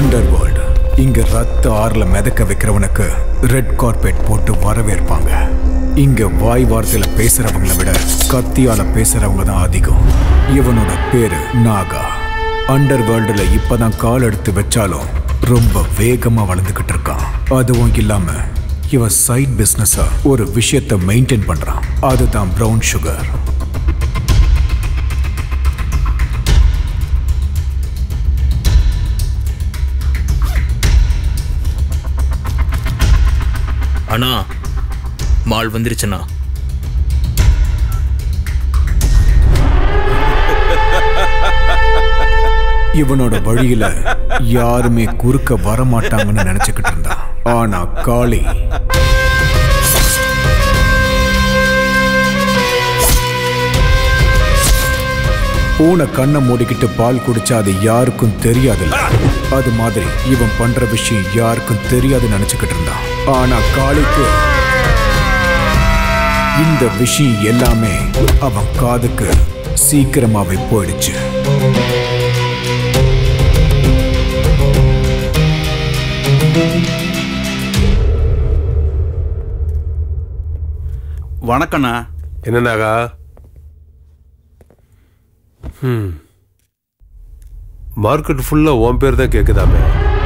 Under world இங்க ரத்த ஆறுல மிதக்க வைக்கிறவனுக்கு ரெட் கார்பெட் போட்டு வரவேற்பாங்க இங்க வாய் வார்த்தையில பேசுறவங்கள விட கத்தியால பேசுறவங்க தான் அதிகம் இவனோட பேரு நாகா அண்டர் வேர்ல்டுல இப்பதான் கால் எடுத்து வச்சாலும் ரொம்ப வேகமா வளர்ந்துகிட்டு இருக்கான் அதுவும் இல்லாம இவன் சைட் பிசினஸா ஒரு விஷயத்தை மெயின்டைன் பண்றான் அதுதான் பிரவுன் சுகர் அண்ணா மால் வந்துருச்சுண்ணா இவனோட வழியில யாருமே குறுக்க வரமாட்டாங்கன்னு நினைச்சுக்கிட்டு இருந்தான் ஆனா காளி பூனை கண்ணை மூடிக்கிட்டு பால் குடிச்சா அது யாருக்கும் தெரியாதுல்ல அது மாதிரி இவன் பண்ற விஷயம் யாருக்கும் தெரியாதுன்னு நினைச்சுக்கிட்டு இருந்தான் ஆனா காளிக்கு இந்த விஷயம் எல்லாமே அவன் காதுக்கு சீக்கிரமாவே போயிடுச்சு வணக்கண்ணா என்னன்னாகா ம் மார்க்கெட் ஃபுல்லாக உன் பேர் தான் கேட்குதாமே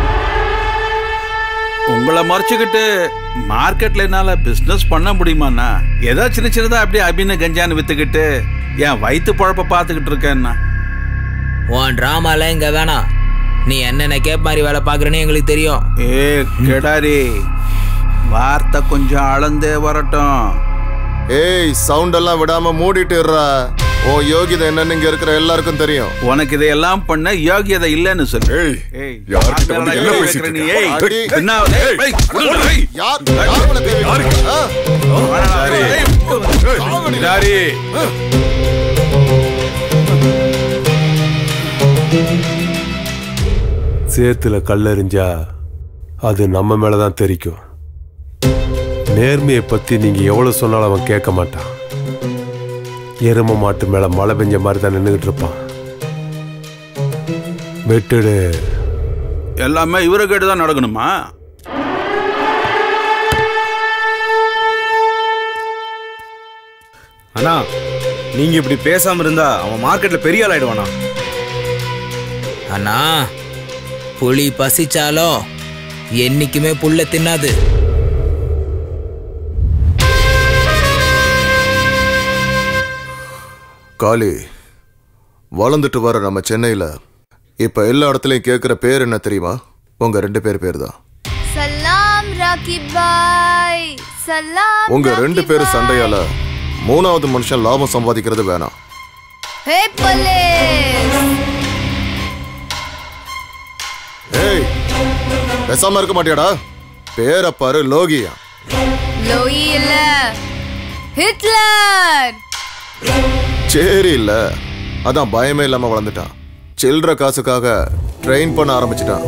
உங்களை மறைச்சுக்கிட்டு மார்க்கெட்ல என்னால பிசினஸ் பண்ண முடியுமாண்ணா ஏதோ சின்ன சின்னதா அப்படியே அபின கஞ்சான்னு வித்துக்கிட்டு என் வயிற்று பழப்ப பார்த்துக்கிட்டு இருக்கேன்னா உன் ட்ராமாலாம் இங்க வேணாம் நீ என்னென்ன கேப் மாதிரி வேலை பார்க்குறேன்னு எங்களுக்கு தெரியும் ஏ கெடாரி வார்த்தை கொஞ்சம் அளந்தே வரட்டும் ஏய் சவுண்ட் எல்லாம் விடாம மூடிட்டு இருடா உன் யோகிதை என்னன்னு இங்க இருக்கிற எல்லாருக்கும் தெரியும் உனக்கு இதையெல்லாம் பண்ண யோகியதை இல்லைன்னு சொல்லு ஏய் ஏய், யார்கிட்ட வந்து யார் என்ன மேல பேசிட்டு வைக்கிற நீ? இருக்க? ஏய், அடி. என்ன ஏய், ஏய், விடுடா, ஏய். யார் யார் மேல கை வைக்கிறீங்க? ஆ? ஏய், சேத்துல கல்லெறிஞ்சா அது நம்ம மேல தான் தெரிக்கும் நேர்மையை பத்தி நீங்க எவ்வளவு சொன்னாலும் அவன் கேட்க மாட்டான் எரும மாட்டு மேல மழை பெஞ்ச மாதிரி தான் நின்றுகிட்டு இருப்பான் வெட்டுடு எல்லாமே இவரை கேட்டு தான் நடக்கணுமா அண்ணா நீங்க இப்படி பேசாம இருந்தா அவன் மார்க்கெட்ல பெரிய ஆள் ஆயிடுவானா அண்ணா புலி பசிச்சாலும் என்னைக்குமே புல்ல தின்னாது காளி வளர்ந்துட்டு வர நம்ம சென்னையில இப்ப எல்லா இடத்துலயும் கேக்குற பேர் என்ன தெரியுமா உங்க ரெண்டு பேர் பேர் தான் சலாம் ராக்கி பாய் சலாம் உங்க ராக்கி ரெண்டு பேரும் பாய். சண்டையால மூணாவது மனுஷன் லாபம் சம்பாதிக்கிறது வேணாம் ஹே போலீஸ் ஏய் பேசாம இருக்க மாட்டியாடா பேரை பாரு லோகியா லோயி இல்ல ஹிட்லர் சரி இல்ல அதான் பயமே இல்லாம வளர்ந்துட்டான் சில்லற காசுக்காக ட்ரெயின் பண்ண ஆரம்பிச்சிட்டான்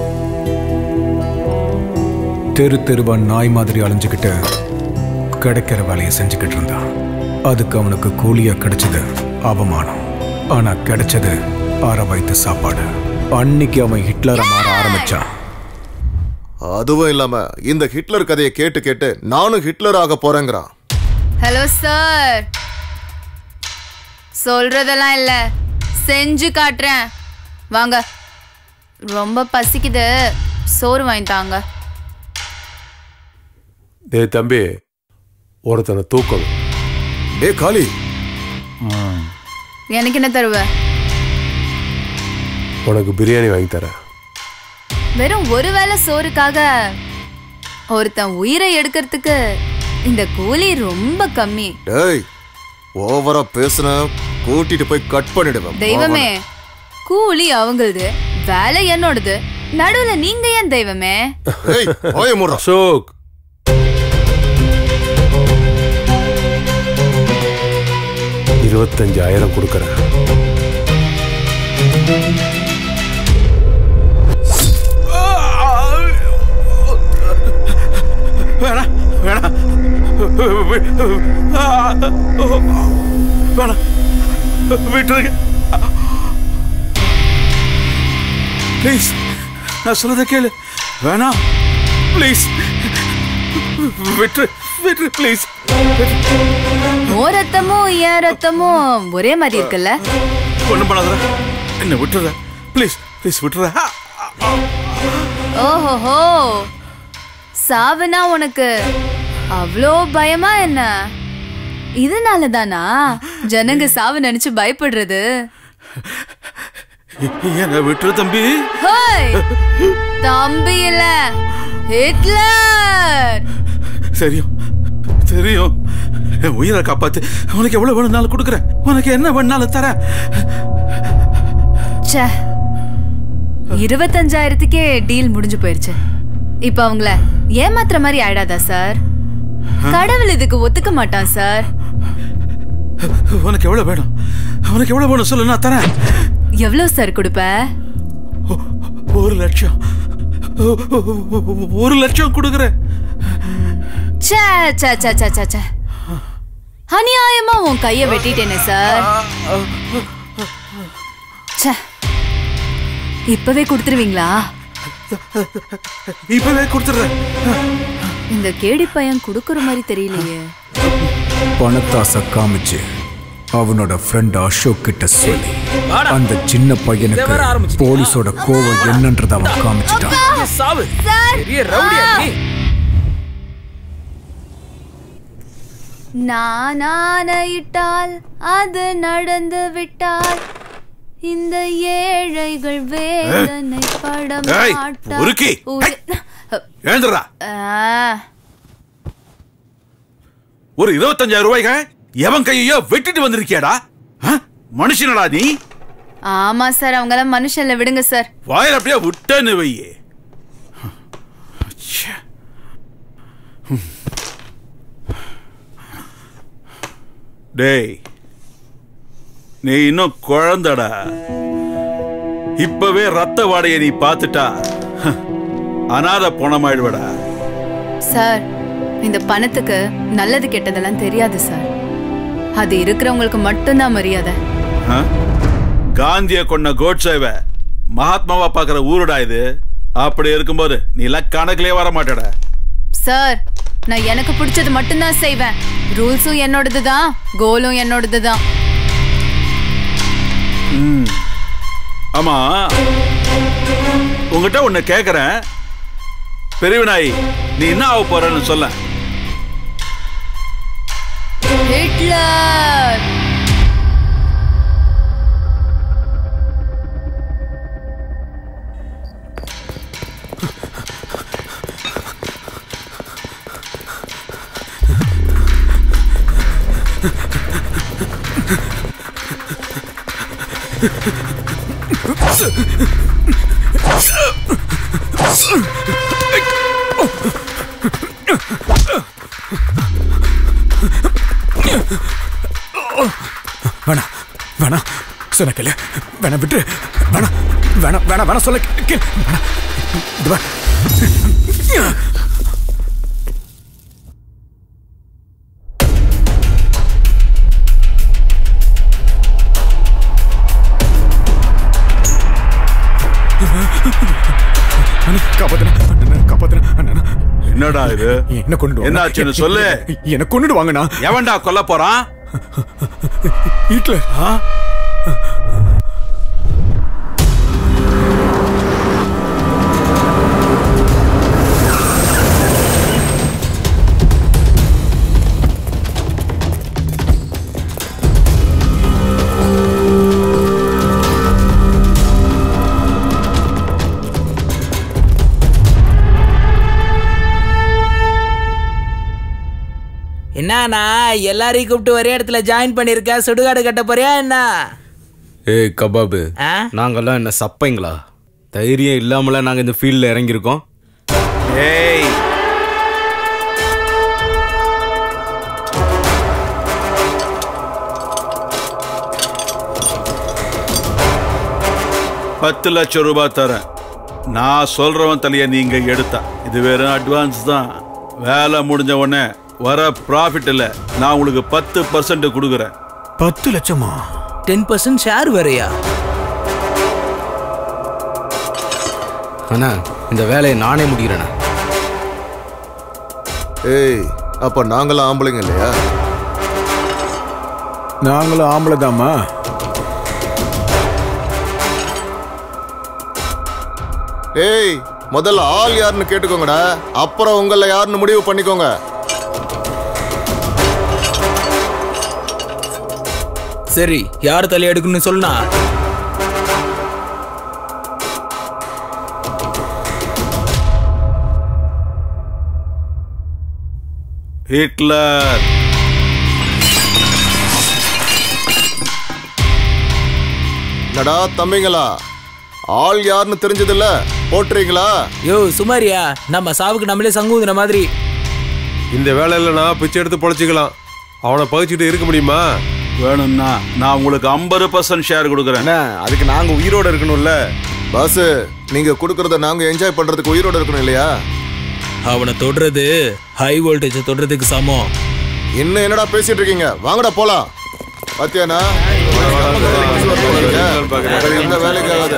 தெரு தெருவா நாய் மாதிரி அலைஞ்சுக்கிட்டு கிடைக்கிற வேலையை செஞ்சுக்கிட்டு இருந்தான் அதுக்கு அவனுக்கு கூலியா கிடைச்சது அவமானம் ஆனா கிடைச்சது அற வயித்து சாப்பாடு அன்னைக்கு அவன் ஹிட்லரை மாற ஆரம்பிச்சான் அதுவும் இல்லாம இந்த ஹிட்லர் கதையை கேட்டு கேட்டு நானும் ஹிட்லர் ஆக போறேங்கிறான் ஹலோ சார் சொல்றதெல்லாம் இல்ல செஞ்சு காட்டுறேன் வாங்க ரொம்ப பசிக்குது சோறு வாங்கி தாங்க டேய் தம்பி ஒருத்தனை தூக்கணும் டே காளி எனக்கு என்ன தருவ உனக்கு பிரியாணி வாங்கி தரேன் வெறும் ஒரு வேளை சோறுக்காக ஒருத்தன் உயிரை எடுக்கிறதுக்கு இந்த கூலி ரொம்ப கம்மி டேய் ஓவரா பேசுன கூட்டிட்டு போய் கட் பண்ணிடுவேன் தெய்வமே கூலி அவங்களது வேலை என்னோடது நடுவுல நீங்க ஏன் தெய்வமே ஏய் வாயை மூடுறா. அசோக் இருபத்தஞ்சாயிரம் கொடுக்குறேன் வேணாம் வேணாம் ஆ, வேணாம் விட்டுருங்க ப்ளீஸ் நான் சொல்றத கேளு வேணாம் ப்ளீஸ் விட்டு விட்டு ப்ளீஸ் ஓ ரத்தமும் என் ரத்தமும் ஒரே மாதிரி இருக்குல்ல ஒண்ணும் பண்ணாத என்ன விட்டுற ப்ளீஸ் ப்ளீஸ் விட்டுற ஓஹோஹோ சாவுனா உனக்கு அவ்வளோ பயமா என்ன இதனால தானா ஜனங்க சாவு நினைச்சு பயப்படுறது என்ன விட்டுரு தம்பி ஹோய் தம்பி இல்ல ஹிட்லர் தெரியும் தெரியும் என் உயிரை காப்பாத்து உனக்கு எவ்வளவு வேணும்னாலும் கொடுக்குறேன் உனக்கு என்ன வேணும்னாலும் தரேன் ச்சே இருபத்தஞ்சாயிரத்துக்கே டீல் முடிஞ்சு போயிருச்சு இப்ப அவங்கள ஏமாத்துற மாதிரி ஆயிடாதா சார் கடவுள் இதுக்கு ஒத்துக்க மாட்டான் சார் உனக்கு எவ்வளவு வேணும் உனக்கு எவ்வளவு வேணும் சொல்லு நான் தரேன் எவ்வளவு சார் கொடுப்ப ஒரு லட்சம் ஒரு லட்சம் கொடுக்குறேன் ச்சே ச்சே ச்சே ச்சே ச்சே ச்சே அநியாயமா உன் கைய வெட்டிட்டேனே சார் ச்சே இப்பவே கொடுத்துருவீங்களா இப்பவே கொடுத்துடுறேன் இந்த கேடி பையன் கொடுக்கற மாதிரி தெரியலையே பணத்தாசை காமிச்சு அவனோட ஃப்ரெண்ட் அசோக் கிட்ட சொல்லி அந்த சின்ன பையனுக்கு போலீஸோட கோவம் என்னன்றத அவன் காமிச்சிட்டான் சாவு பெரிய ரவுடியா நீ நான் ஆணையிட்டால் அது நடந்து விட்டால் இந்த ஏழைகள் வேதனை பட ஏய், மாட்டா பொறுக்கி. உய- எழுந்துடுறா ஆ, ஒரு இருபத்தஞ்சாயிரம் ரூபாய்க்கு எவன் கையோ வெட்டிட்டு வந்திருக்கியாடா ஆ? மனுஷனடா நீ ஆமா சார் அவங்கெல்லாம் மனுஷன்ல விடுங்க சார் வாயில அப்படியே விட்டேன்னு வையே ச்சே. டேய் நீ இன்னும் குழந்தடா இப்பவே ரத்த வாடையை நீ பார்த்துட்டா ஹ, அனாதை பணமாயிடுவடா சார் இந்த பணத்துக்கு நல்லது கெட்டதெல்லாம் தெரியாது சார் அது இருக்கிறவங்களுக்கு மட்டும்தான் மரியாதை ஆ? காந்திய கொண்ட கோட்சேவ மகாத்மாவா பாக்குற ஊருடா இது அப்படி இருக்கும்போது நீ எல்லாம் கணக்குலயே வர மாட்டடா சார் நான் எனக்கு பிடிச்சது மட்டும்தான் செய்வேன் ரூல்ஸும் என்னோடது தான் கோலும் என்னோடது தான் ஆமா உங்ககிட்ட ஒண்ணு கேக்குறேன் பெரியவனாய் நீ என்ன ஆக போறன்னு சொல்ல ஹிட்லர் வேணாம் வேணாம் சொன்ன கேளு வேணாம் விட்டு வேணாம் வேணாம் வேணாம் வேணாம் சொல்ல கே- கேளு வேணாம் இது வா. அண்ணா, காப்பாத்துண்ணா. அண்ணா, காப்பாத்துண்ணா. அண்ணா, என்னடா இது என்ன கொண்டு என்னாச்சுன்னு சொல்லு. என்ன கொண்டுடு வாங்கண்ணா எவன்டா கொல்ல போறான் ஹிட்லர் ஆ? என்னண்ணா எல்லாரையும் கூப்பிட்டு ஒரே இடத்துல ஜாயின் பண்ணிருக்க சுடுகாடு கட்ட போறியா என்ன ஏய் கபாபு ஆ? நாங்கெல்லாம் என்ன சப்பைங்களா தைரியம் இல்லாமல நாங்க இந்த ஃபீல்ட்ல இறங்கியிருக்கோம் ஏய் பத்து லட்சம் ரூபாய் தரேன் நான் சொல்றவன் தலைய நீங்க எடுத்தா இது வெறும் அட்வான்ஸ் தான் வேலை முடிஞ்ச உடனே வர ப்ராஃபிட் இல்ல நான் உங்களுக்கு பத்து பர்சன்ட் கொடுக்குறேன் பத்து லட்சமா டென் பர்சன்ட் ஷேர் வேறையா அண்ணா இந்த வேலையை நானே முடிக்கிறேண்ணா ஏய் அப்ப நாங்களாம் ஆம்பளைங்க இல்லையா நாங்களும் ஆம்பளை தாம்மா ஏய் முதல்ல ஆள் யாருன்னு கேட்டுக்கோங்கடா அப்புறம் உங்கள யாருன்னு முடிவு பண்ணிக்கோங்க சரி யார் தலை எடுக்கணும்னு சொல்லுனா ஹிட்லர் என்னடா தம்பிங்களா ஆள் யாருன்னு தெரிஞ்சதில்ல போட்டுறீங்களா யோ சுமாரியா நம்ம சாவுக்கு நம்மளே சங்குதுன மாதிரி இந்த வேலையில நான் பிச்சை எடுத்து பொழைச்சிக்கலாம் அவனை பகிச்சுட்டு இருக்க முடியுமா வேணும்னா நான் உங்களுக்கு ஐம்பது பர்சன்ட் ஷேர் கொடுக்குறேன் அண்ணா அதுக்கு நாங்கள் உயிரோடு இருக்கணும்ல பாஸ் நீங்க கொடுக்கறத நாங்க என்ஜாய் பண்றதுக்கு உயிரோட இருக்கணும் இல்லையா அவனை தொடுறது ஹை வோல்டேஜ் தொடுறதுக்கு சமம் இன்னும் என்னடா பேசிட்டு இருக்கீங்க வாங்கடா போலாம் பாத்தியானா எந்த வேலைக்கு ஆகாது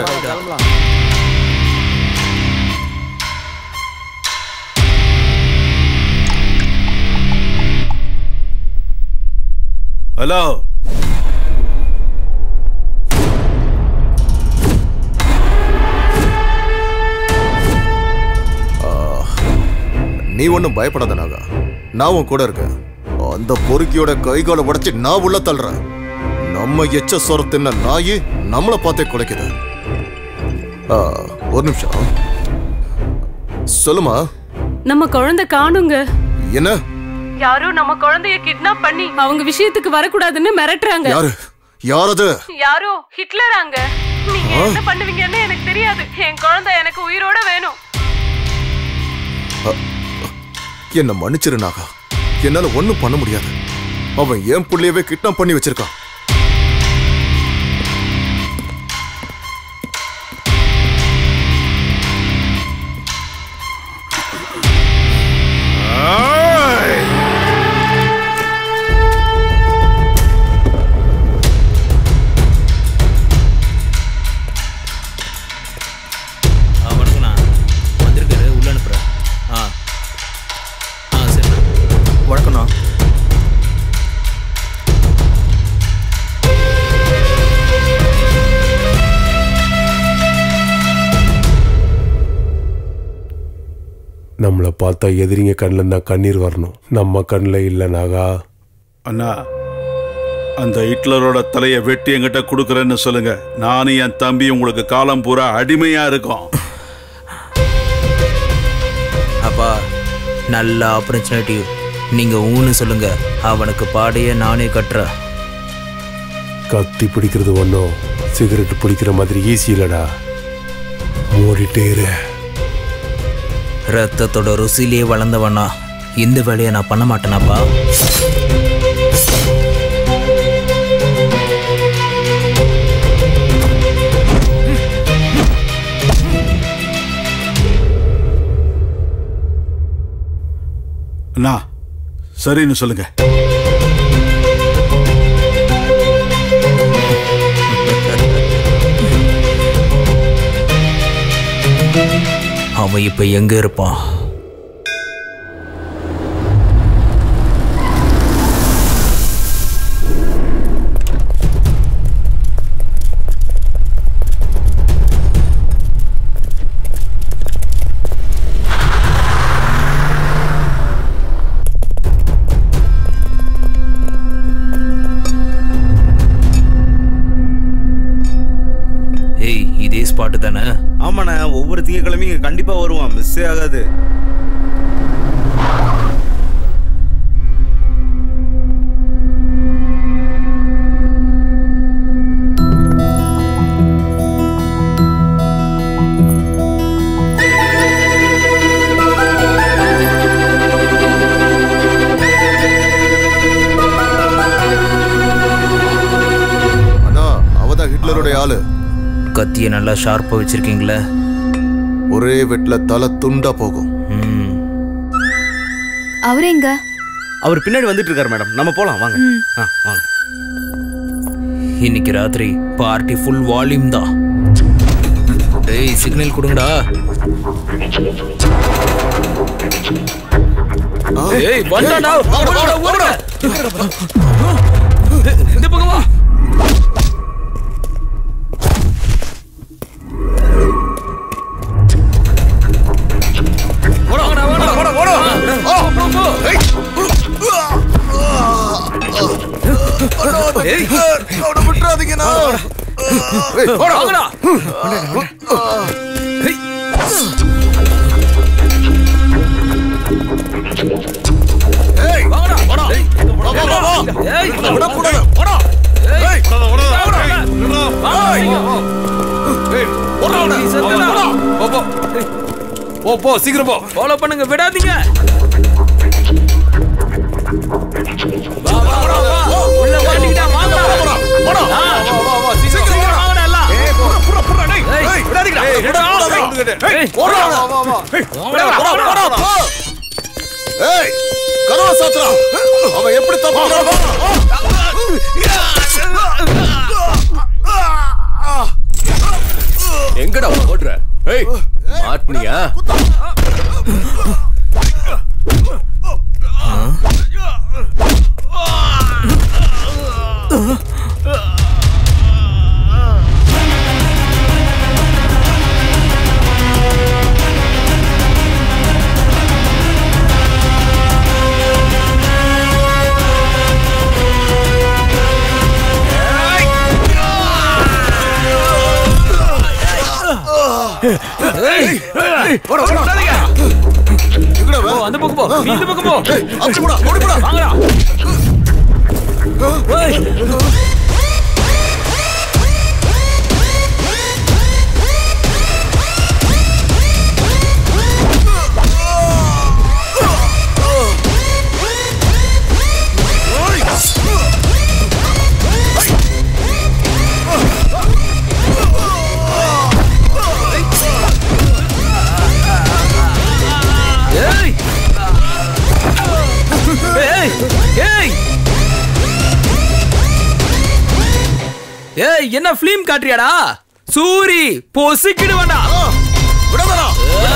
ஹலோ நீ ஒன்றும் பயப்படாத நாகா நான் உன் கூட இருக்கேன் அந்த பொறுக்கியோட கைகாலை உடைச்சு நான் உள்ள தள்ளுறேன் நம்ம எச்ச சொர தின்ன நாயி நம்மளை பார்த்தே குலைக்குது ஆ, ஒரு நிமிஷம் சொல்லுமா நம்ம குழந்தை காணுங்க என்ன யாரோ நம்ம குழந்தைய கிட்னாப் பண்ணி அவங்க விஷயத்துக்கு வரக்கூடாதுன்னு மிரட்டுறாங்க யாரு யார் அது யாரோ ஹிட்லராங்க நீங்க என்ன பண்ணுவீங்கன்னு எனக்கு தெரியாது என் குழந்தை எனக்கு உயிரோட வேணும் என்ன மன்னிச்சிரு நாகா என்னால ஒண்ணும் பண்ண முடியாது அவன் என் புள்ளையவே கிட்னாப் பண்ணி வச்சிருக்கான் வணக்கண்ணா வந்திருக்காரு உள்ள அனுப்புறேன் ஆ ஆ சரிண்ணா வணக்கண்ணா நம்மளை பார்த்தா எதிரிங்க கண்ணில் தான் கண்ணீர் வரணும் நம்ம கண்ணில் இல்லை நாகா அண்ணா அந்த ஹிட்லரோட தலையை வெட்டி என்கிட்ட கொடுக்குறேன்னு சொல்லுங்க நானும் என் தம்பி உங்களுக்கு காலம் பூரா அடிமையா இருக்கோம் அப்பா நல்ல ஆப்பர்ச்சுனிட்டி நீங்க ஊன்னு சொல்லுங்க அவனுக்கு பாடையே நானே கட்டுறேன் கத்தி பிடிக்கிறது ஒன்றும் சிகரெட் பிடிக்கிற மாதிரி ஈஸி இல்லடா மூடிட்டே இரு ரத்தத்தோட ருசியிலேயே வளர்ந்தவனா இந்த வேலையை நான் பண்ண மாட்டேனாப்பா அண்ணா சரின்னு சொல்லுங்க அவன் இப்ப எங்க இருப்பான் ஏய் இதே ஸ்பாட்டு தானே ஆமாண்ணா ஒவ்வொரு திங்கக்கிழமையும் கண்டிப்பாக வருவான் மிஸ்ஸே ஆகாது அண்ணா அவதான் ஹிட்லருடைய ஆளு கத்தியை நல்லா ஷார்ப்பா வச்சிருக்கீங்களே ஒரே வெட்ல தலை துண்டா போகும் ம் அவரு எங்க அவர் பின்னாடி வந்துட்டு இருக்காரு மேடம் நம்ம போலாம் வாங்க ஆ வாங்க இன்னைக்கு ராத்திரி பார்ட்டி ஃபுல் வால்யூம் தான் டேய் சிக்னல் கொடுங்கடா ஏய் வந்தாடா ஓடுடா ஓடுடா இந்த பக்கம் வா ஓடா ஓடா ஓடா ஓடா ஓடா போ போ ஏய் அவனை விட்டுறாதீங்கண்ணா ஏய், ஓடா வாங்கடா ஏய், வாங்கடா ஓடா ஏய் வா, வா, வா, வா. ஏய் விடக்கூடாது. ஓடா ஏய் போ போ போ போ சீக்கிரம் போ ஃபாலோ பண்ணுங்க விடாதீங்க வா வா வா வா உள்ள மாட்டிக்கிட்டா வாங்கடா போடா. ஆ, வா, வா, வா, சீக்கிரம் சீக்கிரம் சீக்கிரம். வாங்கடா எல்லாம் ஏய், புறா, புறா, புறா, டேய். ஏய், ஏய், விடாதீங்கடா. ஏய், விடா, விடா, விடா. ஏய், போடா, வா, வா, வா. ஏய், வாங்கடா, போடா, வாங்கடா, போடா, வாங்கடா. போ. ஏய், கதவை சாத்துடா. அவன் எப்படி தப்பிக்கிறான்? எங்கடா ஓடுற ஏய் மாட்டினியா எங்கடா போ அவன்? அந்த பக்கம் போ நீ இந்த பக்கம் போ ஏய், அப்படி போடா, ஓடி போடா. வாங்கடா ஏய் ஏய் ஏய் ஏய் ஏய் என்ன ஃபிலிம் காட்டுறியாடா சூரி பொசிக்கிடு வேண்டாம் ஆ, விடாதடா.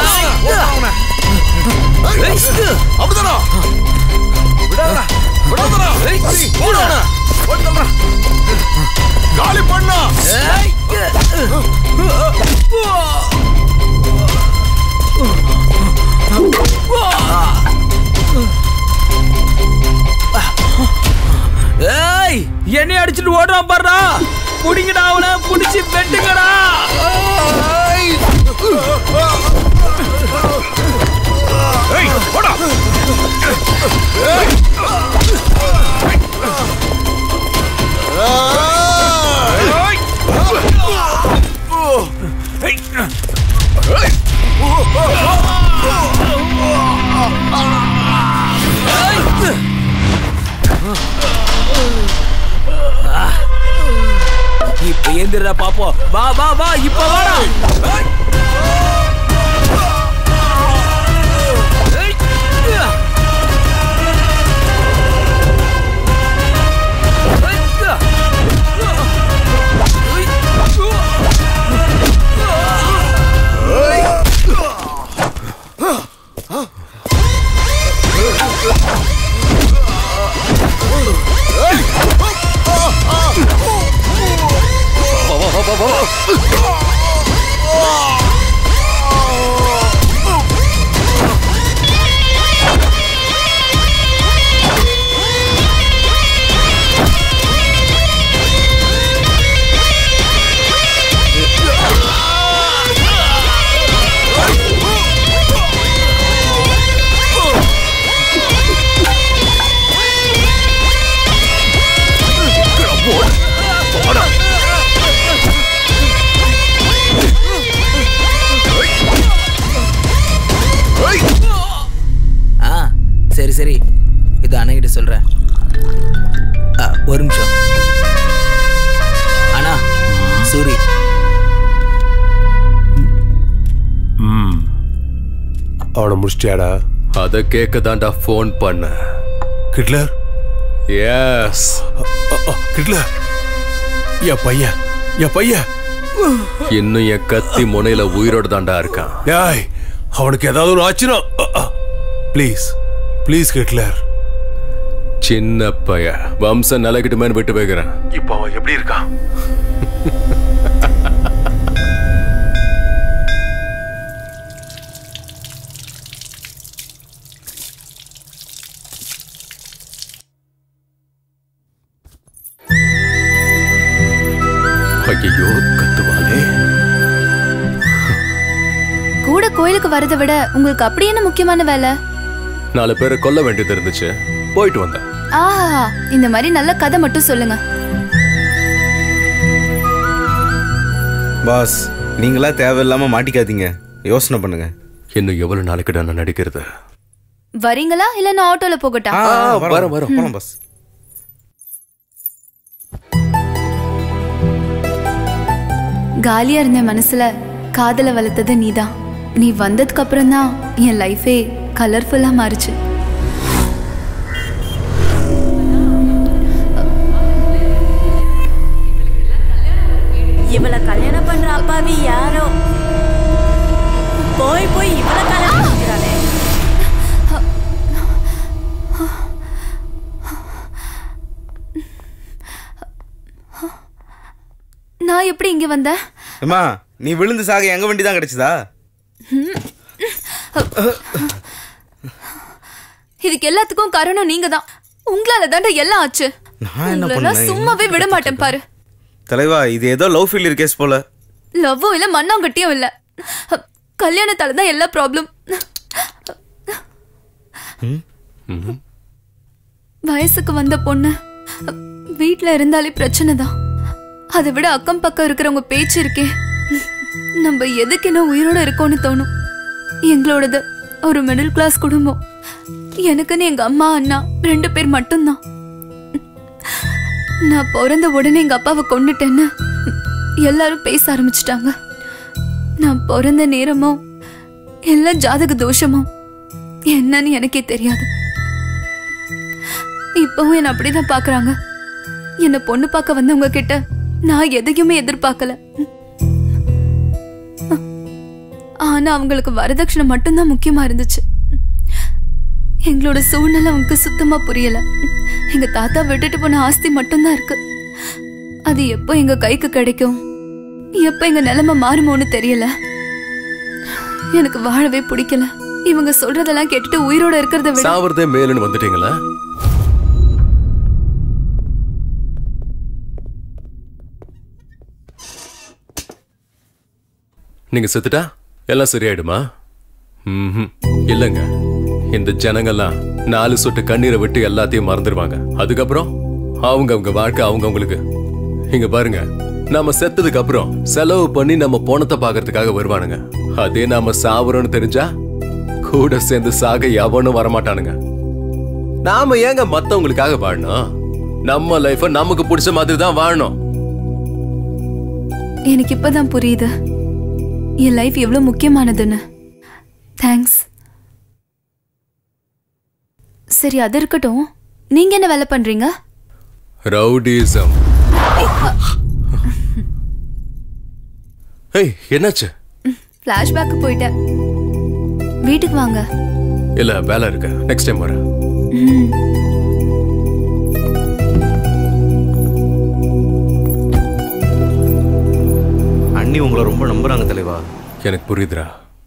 ஏய், அப்படிதானா? விடாதடா, விடாதடா. ஏய், போடு அவனை. போட்டு தள்ளுடா. காலி பண்ணா ஏய் என்னை அடிச்சிட்டு ஓடுறான் பாருடா புடிங்கடா அவனை புடிச்சு வெட்டுங்கடா ஏய், போடா. ஏய். இப்ப எந்திரா பாப்போம் வா வா வா இப்ப வாடா ஏய். ஆ சரி சரி இது அண்ணகிட்ட சொல்றேன் ஆ, ஒரு நிமிஷம் அண்ணா சூரி ம் அவனை முடிச்சிட்டியாடா அத கேட்க தான்டா ஃபோன் பண்ண கிட்லர் எஸ் கிட்லர் என் பையன் என் பையன் இன்னும் என் கத்தி முனையில உயிரோட தாண்டா இருக்கான் ஏய் அவனுக்கு ஏதாவது ஒரு ஆச்சுனா ப்ளீஸ் ப்ளீஸ் ஹிட்லர் சின்ன பைய வம்சம் நிலைக்கிட்டுமேன்னு விட்டு வைக்கிறேன் இப்போ அவன் எப்படி இருக்கான் ஐயோ கத்துவாளே கூட கோயிலுக்கு வரதை விட உங்களுக்கு அப்படி என்ன முக்கியமான வேலை நாலு பேரை கொல்ல வேண்டியது இருந்துச்சு போயிட்டு வந்தேன் ஆஹா இந்த மாதிரி நல்ல கதை மட்டும் சொல்லுங்க பாஸ் நீங்களா தேவையில்லாம மாட்டிக்காதீங்க யோசனை பண்ணுங்க இன்னும் எவ்வளவு நாளைக்கு நான் நடிக்கிறது வரீங்களா இல்ல நான் ஆட்டோல போகட்டா ஆ, வரோம், வரோம் வரோம் போலாம் பாஸ் காலியா இருந்த மனசுல காதல வளர்த்தது நீதான் நீ வந்ததுக்கு அப்புறம் தான் என் லைஃபே கலர்ஃபுல்லா மாறுச்சு இவளை கல்யாணம் பண்ற அப்பாவி யாரோ போய் போய் இவளை கல்யாணம் பண்ணிக்கிறாளே நான் எப்படி இங்க வந்தேன் அம்மா நீ விழுந்து சாக எங்க வண்டி தான் கிடைச்சதா இதுக்கு எல்லாத்துக்கும் காரணம் நீங்க தான் உங்களால தாண்டா எல்லாம் ஆச்சு நான் என்ன உங்களெல்லாம் பண்ணேன்? சும்மாவே விட மாட்டேன் பாரு தலைவா இது ஏதோ லவ் ஃபெயிலியர் கேஸ் போல லவ்வும் இல்ல மண்ணாங்கட்டியும் இல்ல கல்யாணத்தால தான் எல்லா ப்ராப்ளம் வயசுக்கு வந்த பொண்ணு வீட்ல இருந்தாலே பிரச்சனை தான் அதை விட அக்கம் பக்கம் இருக்கிறவங்க பேச்சு இருக்கே நம்ம எதுக்கு என்ன உயிரோட இருக்கோம்னு தோணும் எங்களோடது ஒரு மிடில் கிளாஸ் குடும்பம் எனக்குன்னு எங்க அம்மா அண்ணா ரெண்டு பேர் மட்டும்தான் நான் பிறந்த உடனே எங்க அப்பாவை கொண்டுட்டேன்னு எல்லாரும் பேச ஆரம்பிச்சிட்டாங்க நான் பிறந்த நேரமும் எல்லாம் ஜாதக தோஷமும் என்னன்னு எனக்கே தெரியாது இப்பவும் என்ன அப்படிதான் பாக்குறாங்க என்ன பொண்ணு பார்க்க வந்தவங்க கிட்ட நான் எதையுமே எதிர்பார்க்கல ஆனா அவங்களுக்கு வரதட்சணை மட்டும்தான் முக்கியமா இருந்துச்சு எங்களோட சூழ்நிலை அவங்களுக்கு சுத்தமா புரியல எங்க தாத்தா விட்டுட்டு போன ஆஸ்தி மட்டும்தான் இருக்கு அது எப்போ எங்க கைக்கு கிடைக்கும் எப்ப எங்க நிலைமை மாறுமோன்னு தெரியல எனக்கு வாழவே பிடிக்கல இவங்க சொல்றதெல்லாம் கேட்டுட்டு உயிரோட இருக்கிறத விட சாவறதே மேலுன்னு வந்துட்டீங்களா நீங்க செத்துட்டா எல்லாம் சரியாயிடுமா ம்ஹும். இல்லைங்க இந்த ஜனங்கள்லாம் நாலு சொட்டு கண்ணீரை விட்டு எல்லாத்தையும் மறந்துடுவாங்க அதுக்கப்புறம் அவங்க அவங்க வாழ்க்கை அவங்க அவங்களுக்கு இங்க பாருங்க நாம செத்ததுக்கு அப்புறம் செலவு பண்ணி நம்ம போனத்தை பார்க்கறதுக்காக வருவானுங்க அதே நாம சாவறோம்னு தெரிஞ்சா கூட சேர்ந்து சாக எவனும் வரமாட்டானுங்க நாம ஏங்க மத்தவங்களுக்காக வாழணும் நம்ம லைஃப நமக்கு பிடிச்ச மாதிரி தான் வாழணும் எனக்கு இப்பதான் புரியுது என் லைஃப் எவ்வளவு முக்கியமானதுன்னு தேங்க்ஸ் சரி அது இருக்கட்டும் நீங்க என்ன வேலை பண்றீங்க ரவுடிசம் ஏய் என்னாச்சு ஃபிளாஷ்பேக்கு போயிட்டேன் வீட்டுக்கு வாங்க இல்ல வேலை இருக்கு நெக்ஸ்ட் டைம் வரேன் ம். அண்ணி உங்களை ரொம்ப நம்புறாங்க தலைவா எனக்கு புரியுதுடா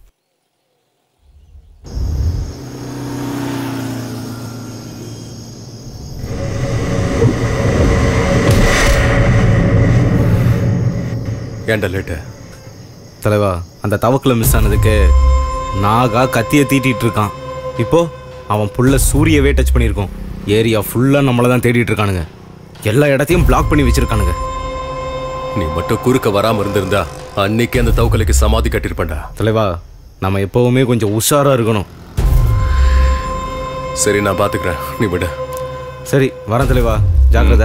ஏன்டா லேட்டு தலைவா அந்த தவக்கில் மிஸ் ஆனதுக்கு நாகா கத்தியை தீட்டிட்டு இருக்கான் இப்போ அவன் புள்ள சூரியவே டச் பண்ணியிருக்கோம் ஏரியா ஃபுல்லாக நம்மளை தான் தேடிட்டு இருக்கானுங்க எல்லா இடத்தையும் பிளாக் பண்ணி வச்சிருக்கானுங்க நீ மட்டும் குறுக்க வராம இருந்திருந்தா அன்னைக்கு அந்த தவக்கலைக்கு சமாதி கட்டிருப்பேன்டா தலைவா நம்ம எப்பவுமே கொஞ்சம் உஷாரா இருக்கணும் சரி நான் பாத்துக்கிறேன் நீ விடு சரி வரேன் தலைவா ஜாக்கிரதை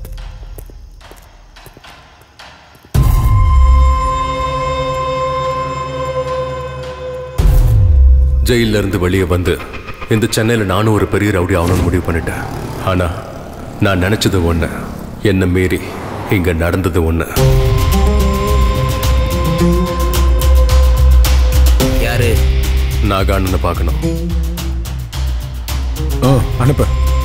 ஜெயில இருந்து வெளியே வந்து இந்த சென்னையில நானும் ஒரு பெரிய ரவுடி ஆகணும்னு முடிவு பண்ணிட்டேன் ஆனா நான் நினைச்சது ஒண்ணு என்ன மீறி இங்க நடந்தது ஒண்ணு நாகாண்ணனை பார்க்கணும் ஓ அனுப்பு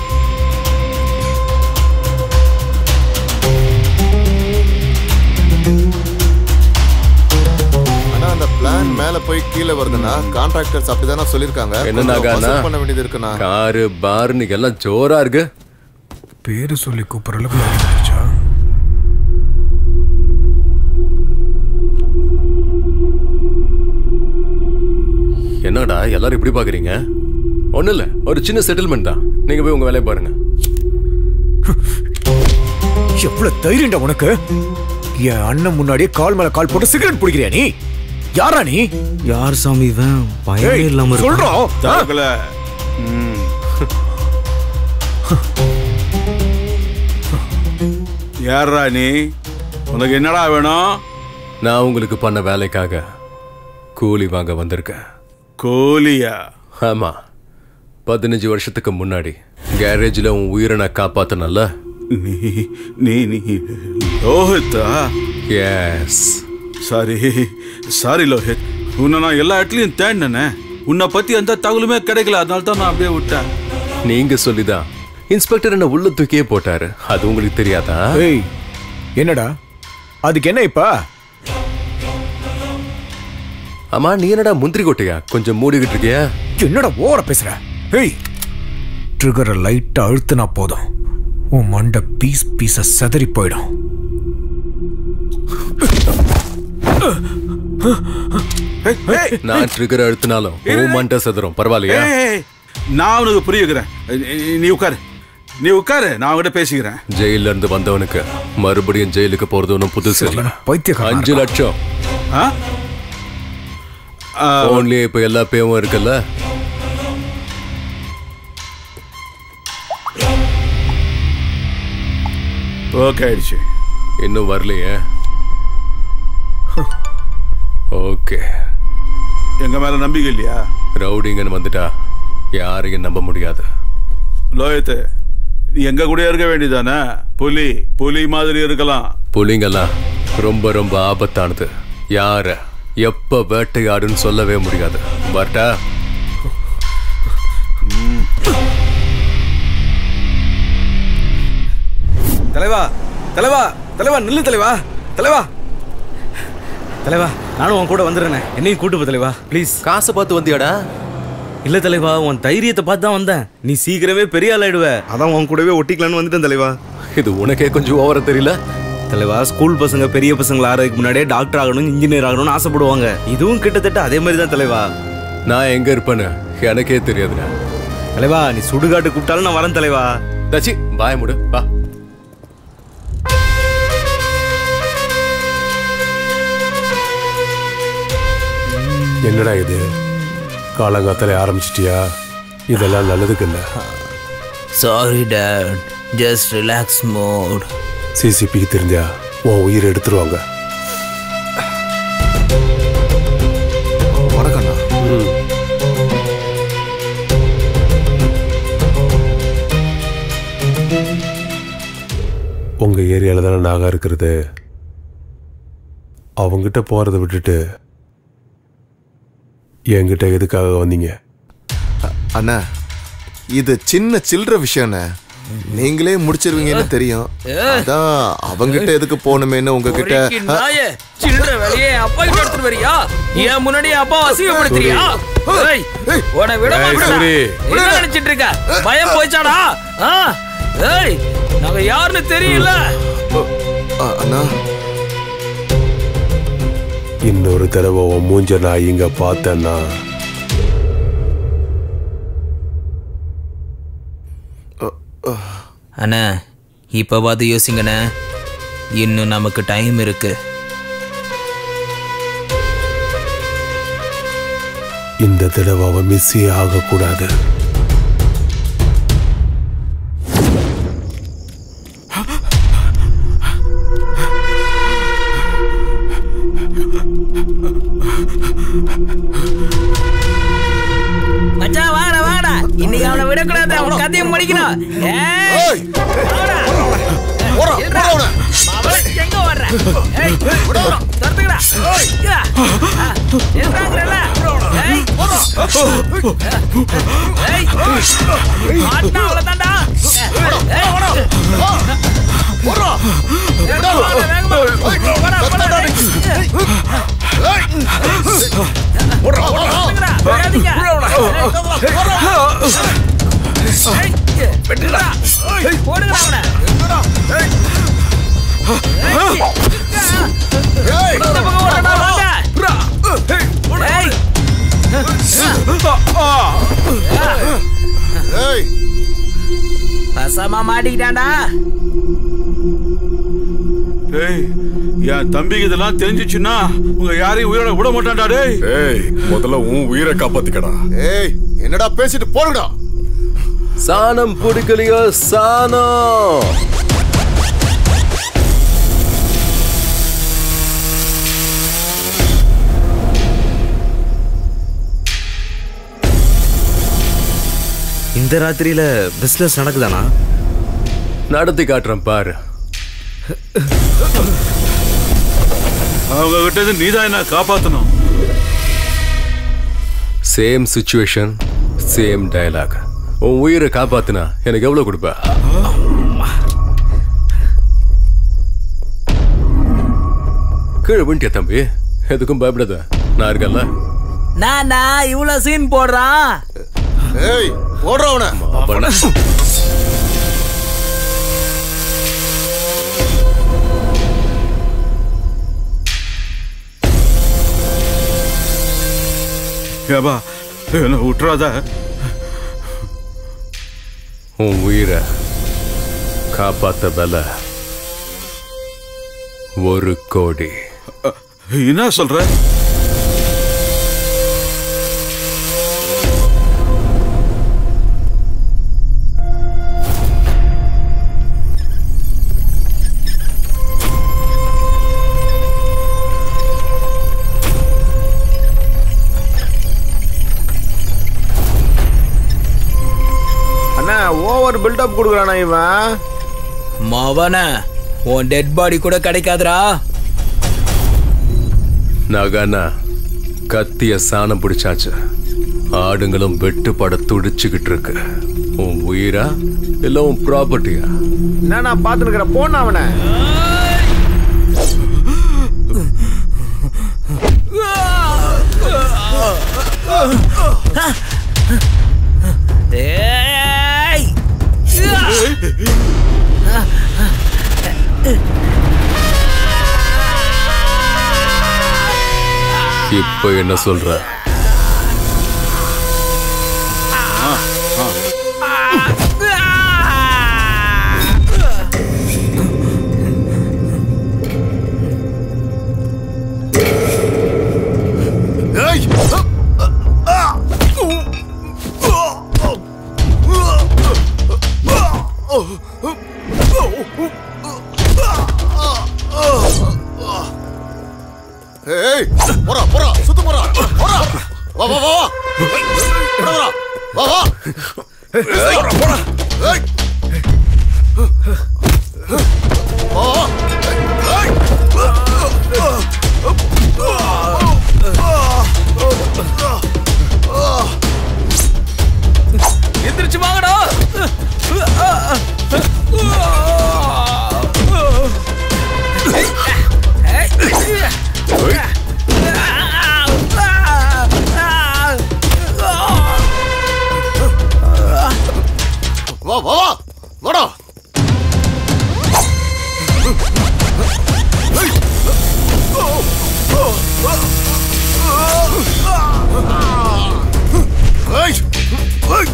ஆனா அந்த பிளான் மேல போய் கீழே வருதுன்னா கான்ட்ராக்டர்ஸ் அப்படிதானே சொல்லிருக்காங்க என்ன கொஞ்சம் நாகாண்ணா வசூல் பண்ண வேண்டியது இருக்குண்ணா காரு பார்னு எல்லாம் ஜோரா இருக்கு பேரு சொல்லி கூப்பிடுற அளவுக்கு ஆயிடுச்சா என்னடா எல்லாரும் இப்படி பாக்குறீங்க ஒண்ணும் இல்ல ஒரு சின்ன செட்டில்மெண்ட் தான் நீங்க போய் உங்க வேலையை பாருங்க எவ்வளவு தைரியம்டா உனக்கு என் அண்ணன் முன்னாடியே கால் மேல கால் போட்டு சிகரெட் பிடிக்கிறியா நீ யாரா நீ யார் சாமி இவன் பயமே ஏய், இல்லாம இருக்கான். சொல்றோம் தவக்கல ம். யார்ரா நீ உனக்கு என்னடா வேணும் நான் உங்களுக்கு பண்ண வேலைக்காக கூலி வாங்க வந்திருக்கேன் கோலியா ஆமா பதினஞ்சு வருஷத்துக்கு முன்னாடி கேரேஜ்ல உன் உயிரை நான் காப்பாத்தினல்ல நீ நீ நீ லோஹித்தா எஸ் சாரி சாரி லோஹித் உன்னை நான் எல்லா இடத்துலையும் தேடினேனே உன்னை பத்தி எந்த தகவலுமே கிடைக்கல அதனால தான் நான் அப்படியே விட்டேன் நீங்க சொல்லிதான் இன்ஸ்பெக்டர் என்ன உள்ள தூக்கியே போட்டாரு அது உங்களுக்கு தெரியாதா ஏய் என்னடா அதுக்கு என்ன இப்ப ஆமா நீ என்னடா முந்திரி கொட்டையா கொஞ்சம் மூடிக்கிட்டு இருக்கியா என்னடா ஓவரா பேசுற ஏய் ட்ரிகரை லைட்டா அழுத்துனா போதும் உன் மண்டை பீஸ் பீஸா செதறி போயிடும் ஏய், ஏய், நான் ட்ரிகர் அழுத்தினாலும் உன் மண்டை சதுரம் பரவாயில்லையா ஏய், நான் உனக்கு புரிய வைக்கிறேன் நீ- நீ உட்காரு நீ உட்காரு நான் அவங்ககிட்ட பேசிக்கிறேன் ஜெயில இருந்து வந்தவனுக்கு மறுபடியும் ஜெயிலுக்கு போறது ஒன்றும் புதுசு இல்ல பைத்தியக்காரனா அஞ்சு லட்சம் ஆ? ஆ, போன்லயே இப்ப எல்லா பேவும் இருக்குல்ல ஓகே ஆயிடுச்சு இன்னும் வரலையே ஓகே எங்க மேல நம்பிக்கை இல்லையா ரவுடிங்கன்னு வந்துட்டா யாரையும் நம்ப முடியாது லோயத்து நீ எங்க கூட இருக்க வேண்டியதானே புலி புலி மாதிரி இருக்கலாம் புலிங்கெல்லாம் ரொம்ப ரொம்ப ஆபத்தானது யார எப்ப வேட்டையாடுன்னு சொல்லவே முடியாது வரட்டா தலைவா தலைவா தலைவா நில்லு தலைவா தலைவா தலைவா நானும் உன் கூட வந்துடுறேனே என்னையும் கூட்டு போ தலைவா ப்ளீஸ் காசை பார்த்து வந்தியாடா இல்ல தலைவா உன் தைரியத்தை பார்த்து தான் வந்தேன் நீ சீக்கிரமே பெரிய ஆள் ஆயிடுவ அதான் உன் கூடவே ஒட்டிக்கலான்னு வந்துட்டேன் தலைவா இது உனக்கே கொஞ்சம் ஓவர தெரியல தலைவா ஸ்கூல் பசங்க பெரிய பசங்களை ஆறதுக்கு முன்னாடியே டாக்டர் ஆகணும் இன்ஜினியர் ஆகணும்னு ஆசைப்படுவாங்க இதுவும் கிட்டத்தட்ட அதே மாதிரி தான் தலைவா நான் எங்க இருப்பேன்னு எனக்கே தெரியாதுடா தலைவா நீ சுடுகாட்டு கூப்பிட்டாலும் நான் வரேன் தலைவா தச்சி பாய முடு வா என்னடா இது காலங்காத்தால ஆரம்பிச்சிட்டியா இதெல்லாம் நல்லதுக்கு இல்லை sorry dad just relax mode சிசிபிக்கு தெரிஞ்சா உன் உயிரை எடுத்துருவாங்க வணக்கம்ண்ணா உங்க ஏரியால தானே நாகா இருக்கிறது அவங்கிட்ட போறதை விட்டுட்டு என்கிட்ட எதுக்காக வந்தீங்க அண்ணா இது சின்ன சில்லற விஷயம்ண்ணே நீங்களே முடிச்சிருவீங்கன்னு தெரியும் அதான் அவங்கிட்ட எதுக்கு போகணுமேன்னு உங்ககிட்ட பொறுக்கி நாயே, சில்லற வேலையை என் அப்பா கிட்ட எடுத்துட்டு வரியா என் முன்னாடி என் அப்பா அசிங்கப்படுத்துறியா ஏய், உன்னை விட மாட்டேன்டா. சூரி. என்ன நினைச்சிட்டு இருக்க பயம் போயிச்சாடா ஆ? ஏய் நாங்க யாருன்னு தெரியல அ, அண்ணா இன்னொரு தடவை உன் மூஞ்ச நான் இங்க பார்த்தேன்னா அண்ணா இப்ப பார்த்து யோசிங்கண்ணே இன்னும் நமக்கு டைம் இருக்கு இந்த தடவை அவன் மிஸ்ஸே ஆகக்கூடாது மச்சான் வாடா வாடா இன்னைக்கு அவனை விடக்கூடாது அவன் கதையும் முடிக்கணும் ஏய், வாடா. இருடா. மாமா, எங்க வர்ற? ஏய், துரத்துக்கடா. ஏய், இதா. ஆ, நிறுத்தாங்கறல்ல? ஏய், ஏய் மாட்டினா அவ்வளவுதான்டா ஏய் ஓடா போடா வேகமா வாடா, வேகமா போடா போடா போடா போடா விடுங்கடா, விடாதீங்க. ஏய், விட்டுடா. போடுங்கடா அவனை. ஏய், ஏய் இந்த பக்கம் ஓடுடா, வாங்க. ஏய், ஏய் வசமா மாட்டிக்கிட்டான்டா டேய் என் தம்பிக்கு இதெல்லாம் தெரிஞ்சிச்சுன்னா உங்க யாரையும் உயிரோட விட மாட்டான்டா டேய் ஏய் முதல்ல உன் உயிரை காப்பாத்திக்கடா ஏய் என்னடா பேசிட்டு போடுடா சாணம் பிடிக்கலையோ சாணம் இந்த ராத்திரியில பிசினஸ் நடக்குதானா நடத்தி காட்டுறேன் பாரு அவங்க கிட்ட இருந்து நீதான் என்ன காப்பாத்தணும் சேம் சுச்சுவேஷன் சேம் டயலாக் உன் உயிரை காப்பாத்துனா எனக்கு எவ்வளவு கொடுப்ப கீழே விண்டியா தம்பி எதுக்கும் பயப்படாத நான் இருக்கேன்ல நானா இவ்வளவு சீன் போடுறான் ஏய் போடுறா அவனை அப்ப ஏபா என்ன விட்டுறாத உன் உயிரை காப்பாத்த விலை ஒரு கோடி என்ன சொல்ற அண்ணா ஓவர் பில்டப் கொடுக்குறானா இவன் மவன உன் டெட் பாடி கூட கிடைக்காதுடா நகனா கத்திய சாணம் பிடிச்சாச்சு ஆடுங்களும் வெட்டுப்பட துடிச்சுக்கிட்டு இருக்கு உன் உயிரா இல்ல உன் ப்ராப்பர்ட்டியா என்ன நான் பார்த்துன்னு இருக்கிற போன அவனை ஏய் இப்ப என்ன சொல்ற ஏய் ஏய் போடா போடா சுத்து போடா போடா வா வா வா வா போடா வா வா போடா போடா ஏய் வா வா ஏய் எந்திரிச்சு வாங்கடா வா வா வா வாடா ஏய் ஏய்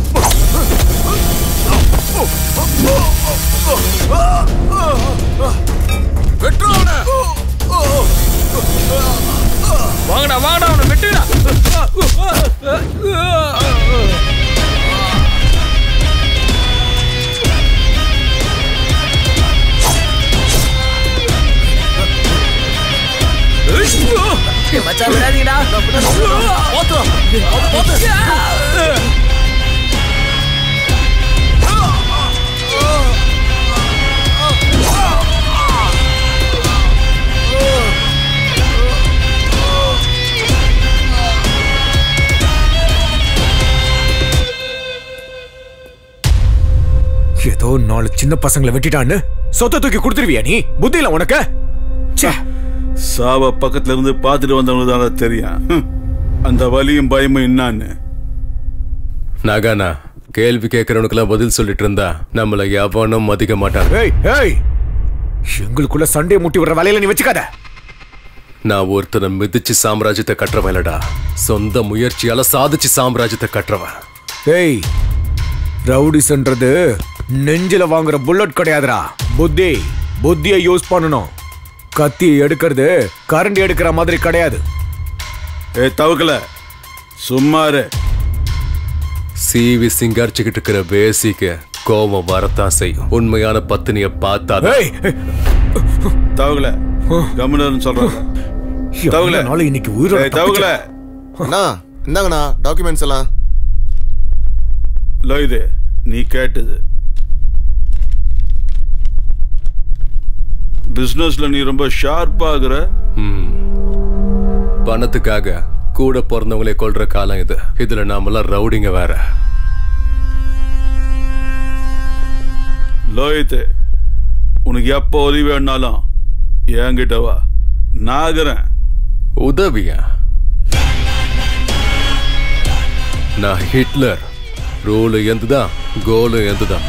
வெட்டுறானே வாங்கடா வாங்கடா அவனை வெட்டுடா மச்சான் விடாதீங்கடா பாத்து பாத்து நாலு சின்ன பசங்களை வெட்டிட்டான்னு சொத்தை தூக்கி கொடுத்துருவியா நீ புத்தி இல்ல உனக்கு ச்சே. சாவ பக்கத்துல இருந்து பார்த்துட்டு வந்தவங்களுக்கு தான் தெரியும் ஹம். அந்த வலியும் பயமும் என்னான்னு நாகானா கேள்வி கேட்கறவனுக்கெல்லாம் பதில் சொல்லிட்டு இருந்தா நம்மள எவனும் மதிக்க மாட்டான் ஏய் ஏய் எங்களுக்குள்ள சண்டையை முட்டி விடுற வேலையில நீ வச்சுக்காத நான் ஒருத்தனை மிதிச்சு சாம்ராஜ்யத்தை கட்டுறவன் இல்லடா சொந்த முயற்சியால சாதிச்சு சாம்ராஜ்யத்தை கட்டுறவன் ஏய் ரவுடிஸ்ன்றது நெஞ்சில வாங்குற புல்லட் கிடையாதுடா புத்தி புத்தியை யூஸ் பண்ணணும் கத்தி எடுக்கிறது கரண்டி எடுக்கிற மாதிரி கிடையாது ஏ தவக்கல சும்மாரு சீவி சிங்காரிச்சுக்கிட்டு இருக்கிற பேசிக்கு கோபம் வரத்தான் செய்யும் உண்மையான பத்தினிய பார்த்தா தவக்கல கம்முனு சொல்றேன் தவக்கல நாளை இன்னைக்கு உயிரோட ஏய், தவக்கல அண்ணா இந்தாங்கண்ணா டாக்குமெண்ட்ஸ் எல்லாம் லோயுது நீ கேட்டது பிசினஸ்ல நீ ரொம்ப ஷார்ப்பாகிற பணத்துக்காக கூட பிறந்தவங்களே கொல்ற காலம் இது இதுல நாமெல்லாம் ரவுடிங்க வேற லோயித்து உனக்கு எப்போ உதவி வேணாலும் என்கிட்ட வா நாகரன் உதவியா நான் ஹிட்லர் ரூலு எந்துதான் கோலு எந்துதான்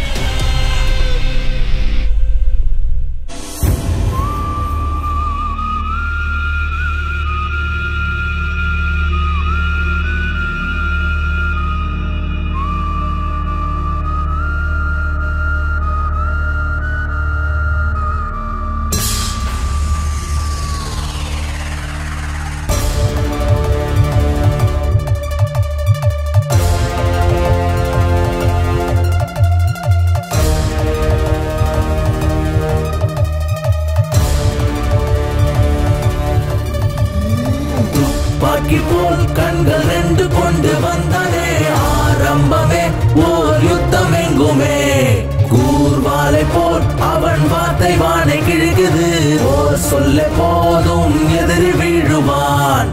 துப்பாக்கி போல் கண்கள் ரெண்டு கொண்டு வந்தானே ஆரம்பமே ஓர் யுத்தம் எங்குமே கூர்வாலை போல் அவன் வார்த்தை வானை கிழக்குது ஓர் சொல்ல போதும் எதிரி வீழுவான்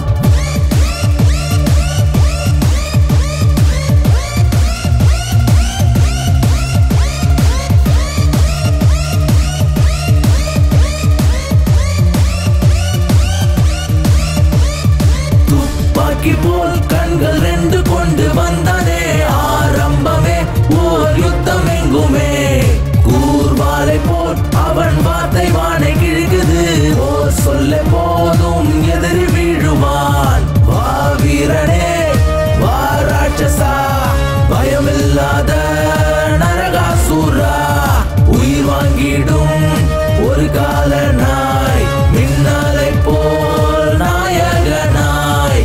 துப்பாக்கி போல் கண்கள் ரெண்டு கொண்டு வந்தானே ஆரம்பமே ஓர் யுத்தம் எங்குமே கூர்வாலை போல் அவன் வார்த்தை வானை கிழக்குது ஓர் சொல்ல போதும் எதிரி வீழுவான் வா வீரனே வா ராட்சசா பயமில்லாத நரகாசூரா உயிர் வாங்கிடும் ஒரு கால நாய் மின்னலை போல் நாயகனாய்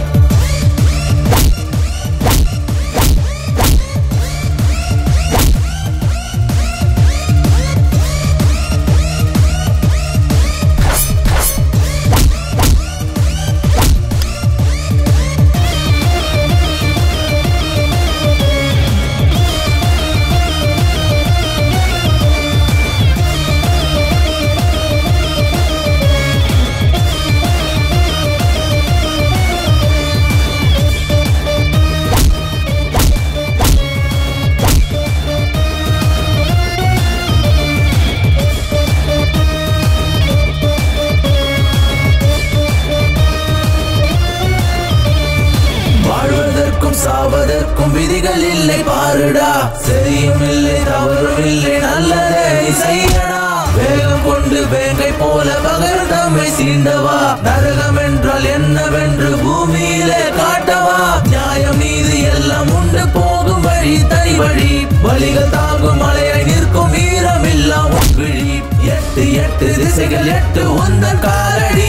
வாழ்வதற்கும் சாவதற்கும் விதிகள் இல்லை பாருடா சரியும் இல்லை தவறும் இல்லை நல்லதே நீ செய்யடா வேகம் கொண்டு வேங்கை போல பகர் தம்மை சீண்டவா நரகம் என்றால் என்னவென்று பூமியிலே காட்டவா நியாயம் நீதி எல்லாம் உண்டு போகும் வழி தனி வழி வழிகள் தாங்கும் மலையாய் நிற்கும் வீரம் எல்லாம் விழி எட்டு எட்டு திசைகள் எட்டு உந்தன் காலடி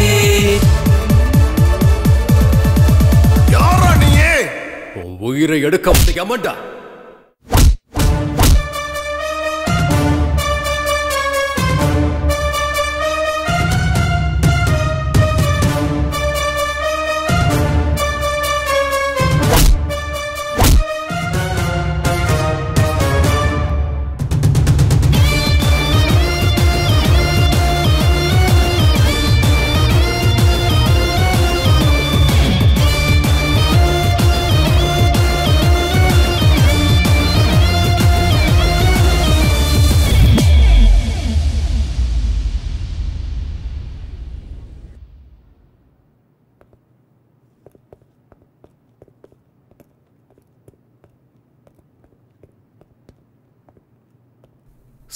யாரா நீயே உன் உயிரை எடுக்க முடியாமண்டா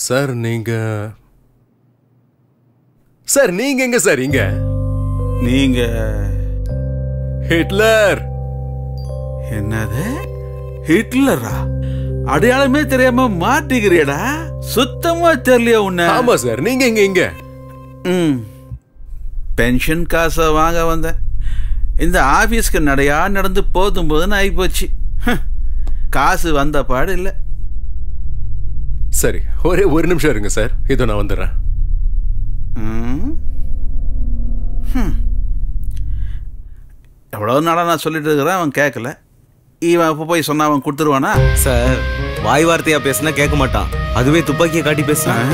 சார் நீங்க சார் நீங்க எங்க சார் இங்க நீங்க ஹிட்லர் என்னது ஹிட்லரா அடையாளமே தெரியாம மாட்டிக்கிறியடா சுத்தமா தெரியலையா உன்ன ஆமா சார் நீங்க எங்க இங்க ம் பென்ஷன் காசை வாங்க வந்தேன் இந்த ஆபீஸ்க்கு நடையா நடந்து போதும் போதுன்னு ஆகிப்போச்சு ஹ், காசு வந்த பாடு இல்லை சரி ஒரே ஒரு நிமிஷம் இருங்க சார் இதோ நான் வந்துடுறேன் ம். ஹம். எவ்வளவு நாளா நான் சொல்லிட்டு இருக்கிறேன் அவன் கேட்கல இவன் இப்போ போய் சொன்னா அவன் கொடுத்துருவானா சார் வாய் வார்த்தையா பேசினா கேட்க மாட்டான் அதுவே துப்பாக்கியை காட்டி பேசுறான்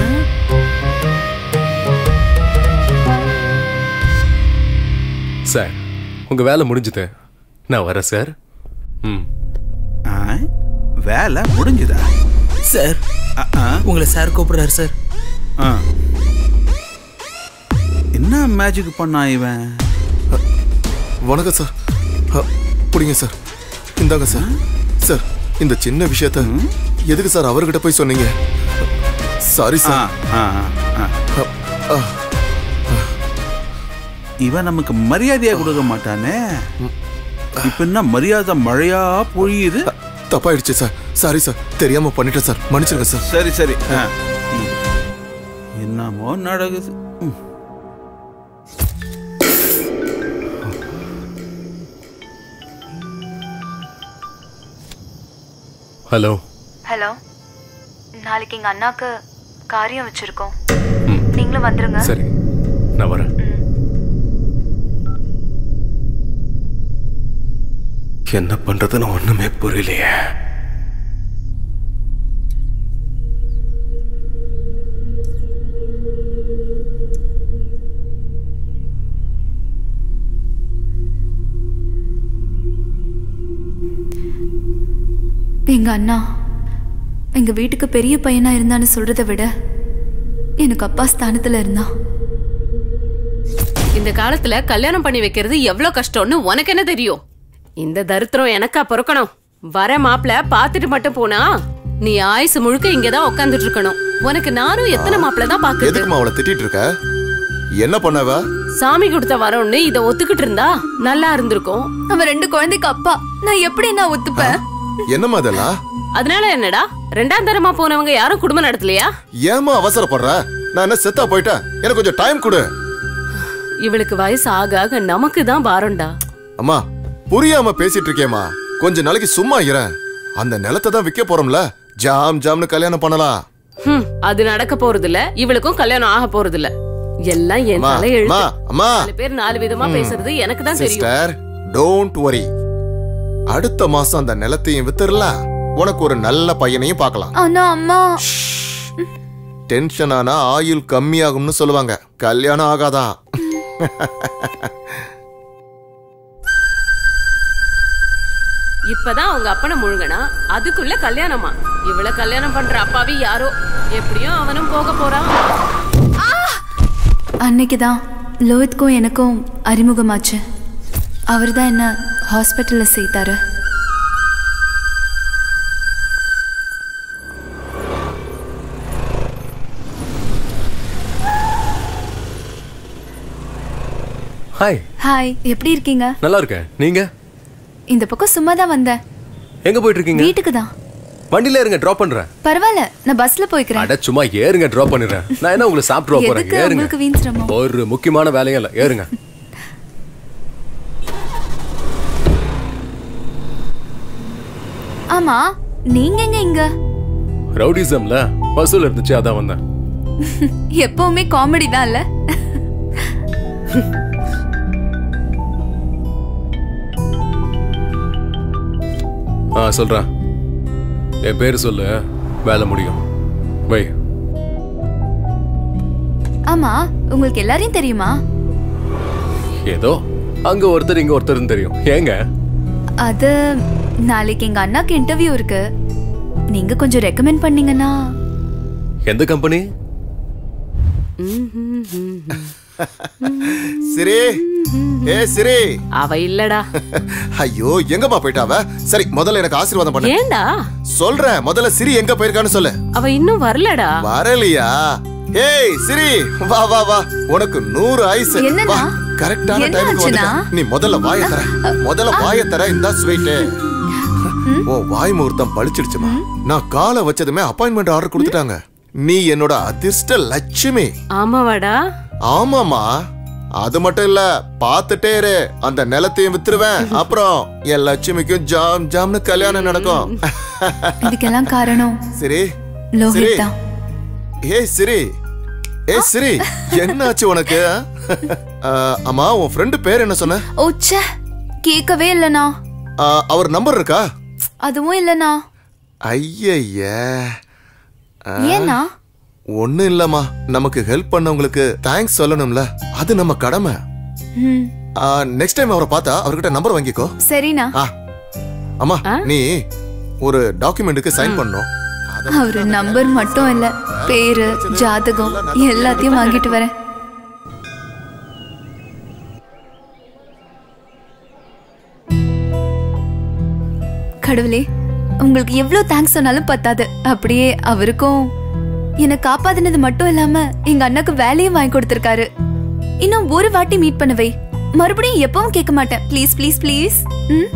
சார் உங்க வேலை முடிஞ்சுது நான் வரேன் சார் ம் ஆ, வேலை முடிஞ்சுதா சார் உங்களை சார் கூப்பிடுறாரு சார் ஆ. என்ன மேஜிக் பண்ணான் இவன் வணக்கம் சார் அ, பிடிங்க சார் இந்தாங்க சார் சார் இந்த சின்ன விஷயத்த எதுக்கு சார் அவர்கிட்ட போய் சொன்னீங்க சாரி சார் ஆ, ஆ, ஆ. இவன் நமக்கு மரியாதையா கொடுக்க மாட்டானே இப்ப என்ன மரியாதை மழையா பொழியுது தப்பாயிடுச்சு சார் சாரி சார் தெரியாம பண்ணிட்டேன் சார் மன்னிச்சிருங்க சார் சரி சரி ஆ. ம். என்னமோ நடக்குது ம். ஹலோ ஹலோ நாளைக்கு எங்க அண்ணாக்கு காரியம் வச்சிருக்கோம் நீங்களும் வந்துருங்க சரி நான் வரேன் என்ன பண்றதுன்னு ஒண்ணுமே புரியலையே எங்க அண்ணா எங்க வீட்டுக்கு பெரிய பையனா இருந்தான்னு சொல்றதை விட எனக்கு அப்பா ஸ்தானத்துல இருந்தான் இந்த காலத்துல கல்யாணம் பண்ணி வைக்கிறது எவ்வளவு கஷ்டம்னு உனக்கு என்ன தெரியும் இந்த தரித்திரம் எனக்கா பொறுக்கணும் வர மாப்பிள பாத்துட்டு மட்டும் போனா நீ ஆயுசு முழுக்க இங்கதான் உட்காந்துட்டு இருக்கணும் உனக்கு நானும் எத்தனை மாப்பிள தான் பாக்குறது எதுக்குமா அவளை திட்டிட்டு இருக்க என்ன பண்ணவ சாமி கொடுத்த வரோன்னு இத ஒத்துக்கிட்டு இருந்தா நல்லா இருந்திருக்கும் அவன் ரெண்டு குழந்தைக்கு அப்பா நான் எப்படி நான் ஒத்துப்பேன் என்னம்மா அதெல்லாம் அதனால என்னடா ரெண்டாம் தரமா போனவங்க யாரும் குடும்பம் நடத்தலையா ஏமா அவசரப்படுற நான் என்ன செத்தா போயிட்டேன் எனக்கு கொஞ்சம் டைம் கொடு இவளுக்கு வயசு ஆக ஆக நமக்கு தான் பாரம்டா அம்மா புரியாம பேசிட்டு இருக்கேம்மா கொஞ்ச நாளைக்கு சும்மா இறேன் அந்த நிலத்தை தான் விற்க போறோம்ல ஜாம் ஜாம்னு கல்யாணம் பண்ணலாம் ஹம், அது நடக்க போறது இல்ல இவளுக்கும் கல்யாணம் ஆக போறது இல்ல எல்லாம் என் அம்மா, தலை அம்மா, அம்மா. நாலு பேர் நாலு விதமா ம். பேசுறது எனக்கு தான் தெரியும் சிஸ்டர் டோன்ட் வரி அடுத்த மாசம் அந்த நிலத்தையும் வித்துறலாம் உனக்கு ஒரு நல்ல பையனையும் பார்க்கலாம் ஆனா அம்மா டென்ஷன் ஆனா ஆயுள் கம்மியாகும்னு சொல்லுவாங்க கல்யாணம் ஆகாதான் இப்பதான் அவங்க அப்பனை முழுங்கனா அதுக்குள்ள கல்யாணமா இவள கல்யாணம் பண்ற அப்பாவி யாரோ எப்படியும் அவனும் போக போறான் அன்னைக்கு தான் லோஹித்க்கும் எனக்கும் அறிமுகமாச்சு அவர் தான் என்ன ஹாஸ்பிட்டலில் சேர்த்தாரு ஹாய் ஹாய் எப்படி இருக்கீங்க நல்லா இருக்கேன் நீங்க இந்த பக்கம் சும்மா தான் வந்தேன் எங்க போயிட்டு இருக்கீங்க வீட்டுக்கு தான் வண்டியில இருங்க டிராப் பண்றேன் பரவாயில்ல நான் பஸ்ல போய்க்கிறேன் அட சும்மா ஏறுங்க டிராப் பண்ணிடுறேன் நான் என்ன உங்களை சாப்பிட்டு போறேன் எதுக்கு ஏறுங்க உங்களுக்கு வீண் சிரமம் ஒரு முக்கியமான வேலையும் இல்ல ஏறுங்க ஆமா நீங்க எங்க இங்க ரவுடிசம்ல வசூல் இருந்துச்சு அதான் வந்தேன் எப்பவுமே காமெடி தான் இல்ல ஆ சொல்றேன் என் பேரு சொல்லு வேலை முடியும் வை ஆமா உங்களுக்கு எல்லாரையும் தெரியுமா ஏதோ அங்க ஒருத்தர் இங்க ஒருத்தர்னு தெரியும் ஏங்க அது நாளைக்கு எங்க அண்ணாக்கு இன்டர்வியூ இருக்கு நீங்க கொஞ்சம் ரெக்கமெண்ட் பண்ணீங்கன்னா எந்த கம்பெனி சிரி ஏ சிரி அவ இல்லடா ஐயோ எங்கம்மா போயிட்டாவ சரி முதல்ல எனக்கு ஆசீர்வாதம் பண்ணு ஏண்டா சொல்றேன் முதல்ல சிரி எங்க போயிருக்கான்னு சொல்லு அவ இன்னும் வரலடா வரலையா ஏய் சிரி வா வா வா உனக்கு நூறு ஐஸ் என்னண்ணா? வா கரெக்டான என்ன டைமுக்கு ஆச்சுண்ணா? வந்துட்ட நீ முதல்ல வாய தர முதல்ல வாய தர இந்த ஸ்வீட் ஓ வாய் முகூர்த்தம் பழிச்சிடுச்சுமா நான் காலை வச்சதுமே அப்பாயின்மெண்ட் ஆர்டர் கொடுத்துட்டாங்க நீ என்னோட அதிர்ஷ்ட லட்சுமி ஆமாவாடா ஆமாமா அது மட்டும் இல்ல பாத்துட்டே இரு அந்த நிலத்தையும் வித்துருவேன் அப்புறம் என் லட்சுமிக்கும் ஜாம் ஜாம்னு கல்யாணம் நடக்கும் இதுக்கெல்லாம் காரணம் சரி லோஹித் சரி தான் ஏய் சிரி ஏய் சிரி என்னாச்சு உனக்கு ஆ, அம்மா உன் ஃப்ரெண்டு பேர் என்ன சொன்ன ஓச்சே கேட்கவே இல்லனா ஆ, அவர் நம்பர் இருக்கா அதுவும் இல்லனா ஐயய்ய ஏன்னா ஒண்ணும் இல்லம்மா நமக்கு ஹெல்ப் பண்ணவங்களுக்கு தேங்க்ஸ் சொல்லணும்ல அது நம்ம கடமை ம், நெக்ஸ்ட் டைம் அவரை பார்த்தா அவர்கிட்ட நம்பர் வாங்கிக்கோ சரிண்ணா ஆ அம்மா நீ ஒரு டாக்குமெண்ட்டுக்கு சைன் பண்ணணும் அவரு நம்பர் மட்டும் இல்ல பேரு ஜாதகம் எல்லாத்தையும் வாங்கிட்டு வரேன் கடவுளே உங்களுக்கு எவ்வளவு தேங்க்ஸ் சொன்னாலும் பத்தாது அப்படியே அவருக்கும் என்னை காப்பாத்தினது மட்டும் இல்லாம எங்க அண்ணாக்கு வேலையும் வாங்கி கொடுத்திருக்காரு இன்னும் ஒரு வாட்டி மீட் பண்ணவை மறுபடியும் எப்பவும் கேட்க மாட்டேன் ப்ளீஸ் ப்ளீஸ் ப்ளீஸ் ம்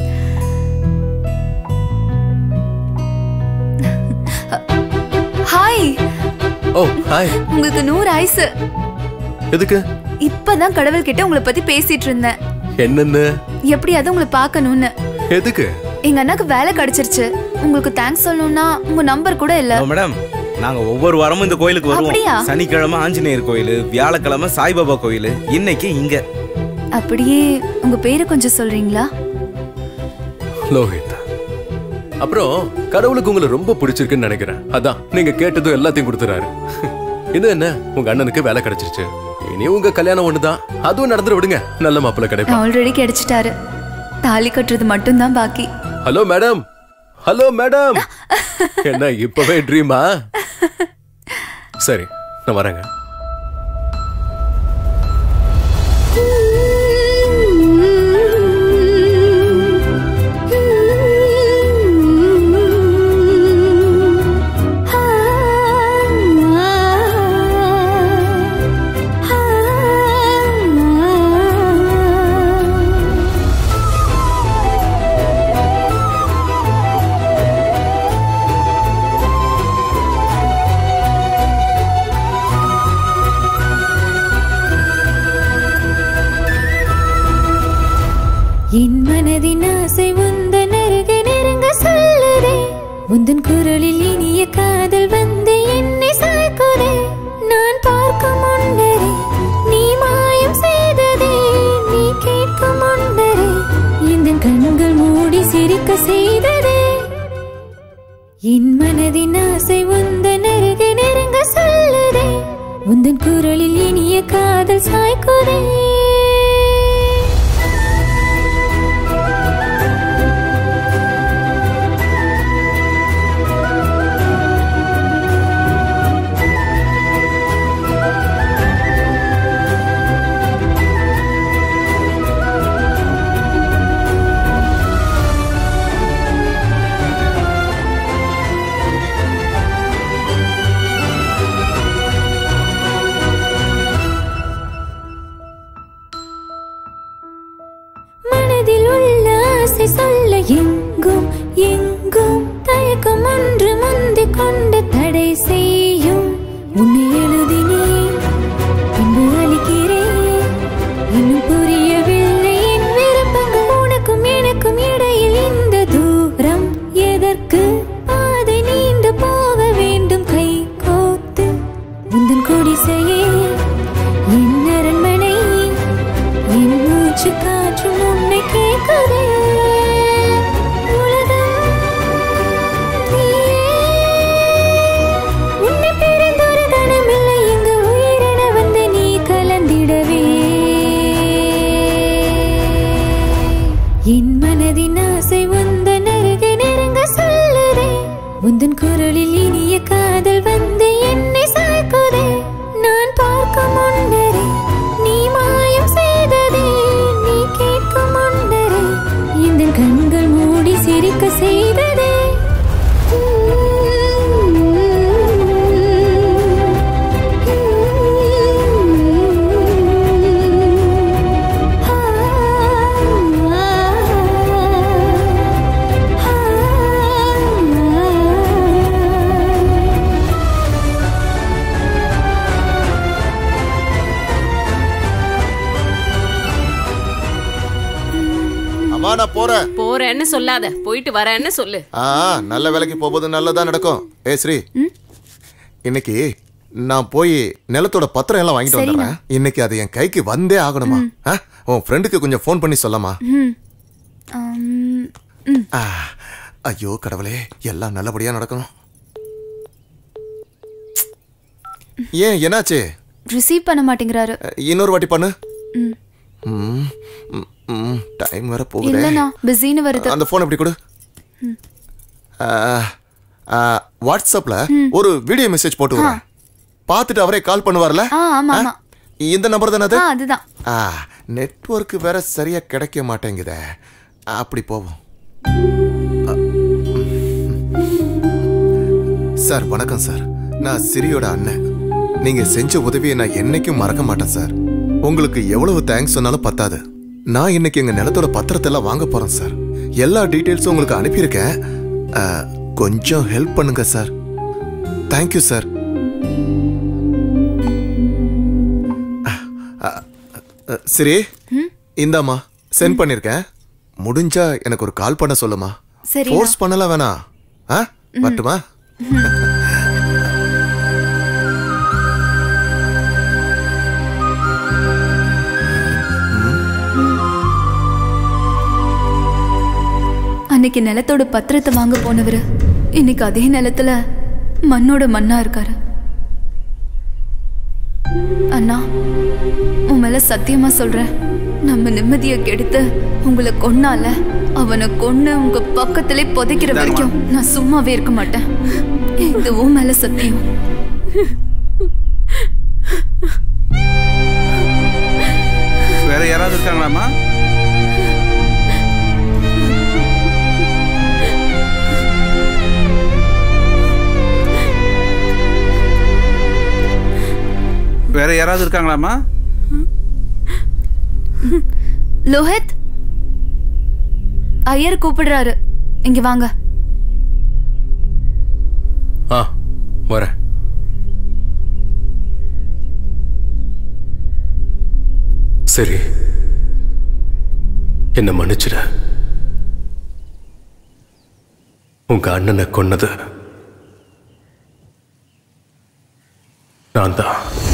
ஹாய் ஓ ஹாய் உங்களுக்கு நூறு ஐஸ் எதுக்கு இப்பதான் கடவுள் கிட்ட உங்களை பத்தி பேசிட்டு இருந்தேன் என்னன்னு எப்படியாவது உங்களை பார்க்கணும்னு எதுக்கு எங்க அண்ணாக்கு வேலை கிடைச்சிருச்சு உங்களுக்கு தேங்க்ஸ் சொல்லணும்னா உங்க நம்பர் கூட இல்ல ஹலோ மேடம் நாங்க ஒவ்வொரு வாரமும் இந்த கோயிலுக்கு அப்படியா? வருவோம் சனிக்கிழமை ஆஞ்சநேயர் கோயில் வியாழக்கிழமை சாய்பாபா கோயில் இன்னைக்கு இங்க அப்படியே உங்க பேரை கொஞ்சம் சொல்றீங்களா லோஹித் அப்புறம் கடவுளுக்கு உங்களை ரொம்ப பிடிச்சிருக்குன்னு நினைக்கிறேன் அதான் நீங்க கேட்டதும் எல்லாத்தையும் கொடுத்துறாரு இது என்ன உங்க அண்ணனுக்கு வேலை கிடைச்சிருச்சு இனி உங்க கல்யாணம் ஒண்ணுதான் அதுவும் நடந்துட விடுங்க நல்ல மாப்பிள்ளை கிடைக்கும் ஆல்ரெடி கிடைச்சிட்டாரு தாலி கட்டுறது மட்டும்தான் பாக்கி ஹலோ மேடம் ஹலோ மேடம் என்ன இப்பவே ட்ரீமா சரி நான் வரேங்க என் மனதின் ஆசை உந்தன் அருகே நெருங்க சொல்லுதே உந்தன் குரலில் இனிய காதல் வந்து என்னை சாய்க்குதே நான் பார்க்கும் முன்னரே நீ மாயம் செய்ததே நீ கேட்கும் முன்னரே இந்த கண்கள் மூடி சிரிக்க செய்ததே என் மனதின் ஆசை உந்தன் அருகே நெருங்க சொல்லுதே உந்தன் குரலில் இனிய காதல் சாய்க்குதே மனதில் உள்ள ஆசை சொல்ல எங்கும் எங்கும் தயக்கம் ஒன்று முந்திக் கொண்டு தடை செய்யும் உன்னை எழுதினேன் பின்பு அளிக்கிறேன் இன்னும் புரியவில்லை என் விருப்பங்கள் உனக்கும் எனக்கும் இடையில் இந்த தூரம் எதற்கு பாதை நீண்டு போக வேண்டும் கை கோத்து உந்தன் குடிசையே என் அரண்மனை என் மூச்சு காற்றும் உன்னை கேட்குதே உலகம் நீயே. உன்னை பிரிந்தொரு கணமில்லை இங்கு உயிரென வந்து நீ கலந்திடவே என் மனதின் ஆசை உந்தன் அருகே நெருங்க சொல்லுதே உந்தன் குரலில் இனிய காதல் வந்து என்னை சாய்க்குதே நான் பார்க்கும் முன்னரே நான் போறேன் போறேன்னு சொல்லாத போயிட்டு வரேன்னு சொல்லு ஆ நல்ல வேலைக்கு போகும்போது நல்லதா நடக்கும் ஏ ஸ்ரீ இன்னைக்கு நான் போய் நிலத்தோட பத்திரம் எல்லாம் வாங்கிட்டு சரிண்ணா. வந்துடுறேன் இன்னைக்கு அது என் கைக்கு வந்தே ஆகணுமா ஆ? உன் ஃப்ரெண்டுக்கு கொஞ்சம் ஃபோன் பண்ணி சொல்லமா ம் ஆம், ஆ, ஐயோ கடவுளே எல்லாம் நல்லபடியா நடக்கணும் ஏன் என்னாச்சு ரிசீவ் பண்ண மாட்டேங்கிறாரு இன்னொரு வாட்டி பண்ணு ம். ம், ம், ம், டைம் வேற போகுதே இல்லண்ணா பிஸின்னு வருது அந்த போன் எப்படி கொடு ம். ஆ, ஆ, வாட்ஸ்அப்ல ஒரு வீடியோ மெசேஜ் போட்டு விடுறேன் பார்த்துட்டு அவரே கால் பண்ணுவார்ல ஆ ஆமா ஆமா இந்த நம்பர் தானே அது ஆ அதுதான் ஆ நெட்வொர்க் வேற சரியா கிடைக்க மாட்டேங்குதே அப்படி போவோம் அ, சார் வணக்கம் சார் நான் சிரியோட அண்ணன் நீங்க செஞ்ச உதவியை நான் என்னைக்கும் மறக்க மாட்டேன் சார் உங்களுக்கு எவ்வளவு தேங்க்ஸ் சொன்னாலும் பத்தாது நான் இன்னைக்கு எங்க நிலத்தோட பத்திரத்தை எல்லாம் வாங்க போறேன் சார் எல்லா டீட்டெயில்ஸும் உங்களுக்கு அனுப்பியிருக்கேன் அ, கொஞ்சம் ஹெல்ப் பண்ணுங்க சார் தேங்க்யூ சார் அ, சரி இந்தாம்மா சென்ட் பண்ணிருக்கேன் முடிஞ்சா எனக்கு ஒரு கால் பண்ண சொல்லுமா சரிண்ணா. ஃபோர்ஸ் பண்ணல வேணாம் ஆ வரட்டுமா அன்னைக்கு நிலத்தோட பத்திரத்தை வாங்க போனவர் இன்னைக்கு அதே நிலத்துல மண்ணோட மண்ணா இருக்காரு அண்ணா உன் மேல சத்தியமா சொல்றேன் நம்ம நிம்மதியை கெடுத்து உங்களை கொன்னால அவனை கொன்னு உங்க பக்கத்திலே புதைக்கிற வரைக்கும் நான் சும்மாவே இருக்க மாட்டேன் இது உன் மேல சத்தியம் வேற யாராவது இருக்காங்களாமா வேற யாராவது இருக்காங்களாமா லோஹித் ஐயர் கூப்பிடுறாரு இங்க வாங்க ஆ வரேன் சரி என்ன மன்னிச்சிடு உங்க அண்ணனை கொன்னது நான் தான்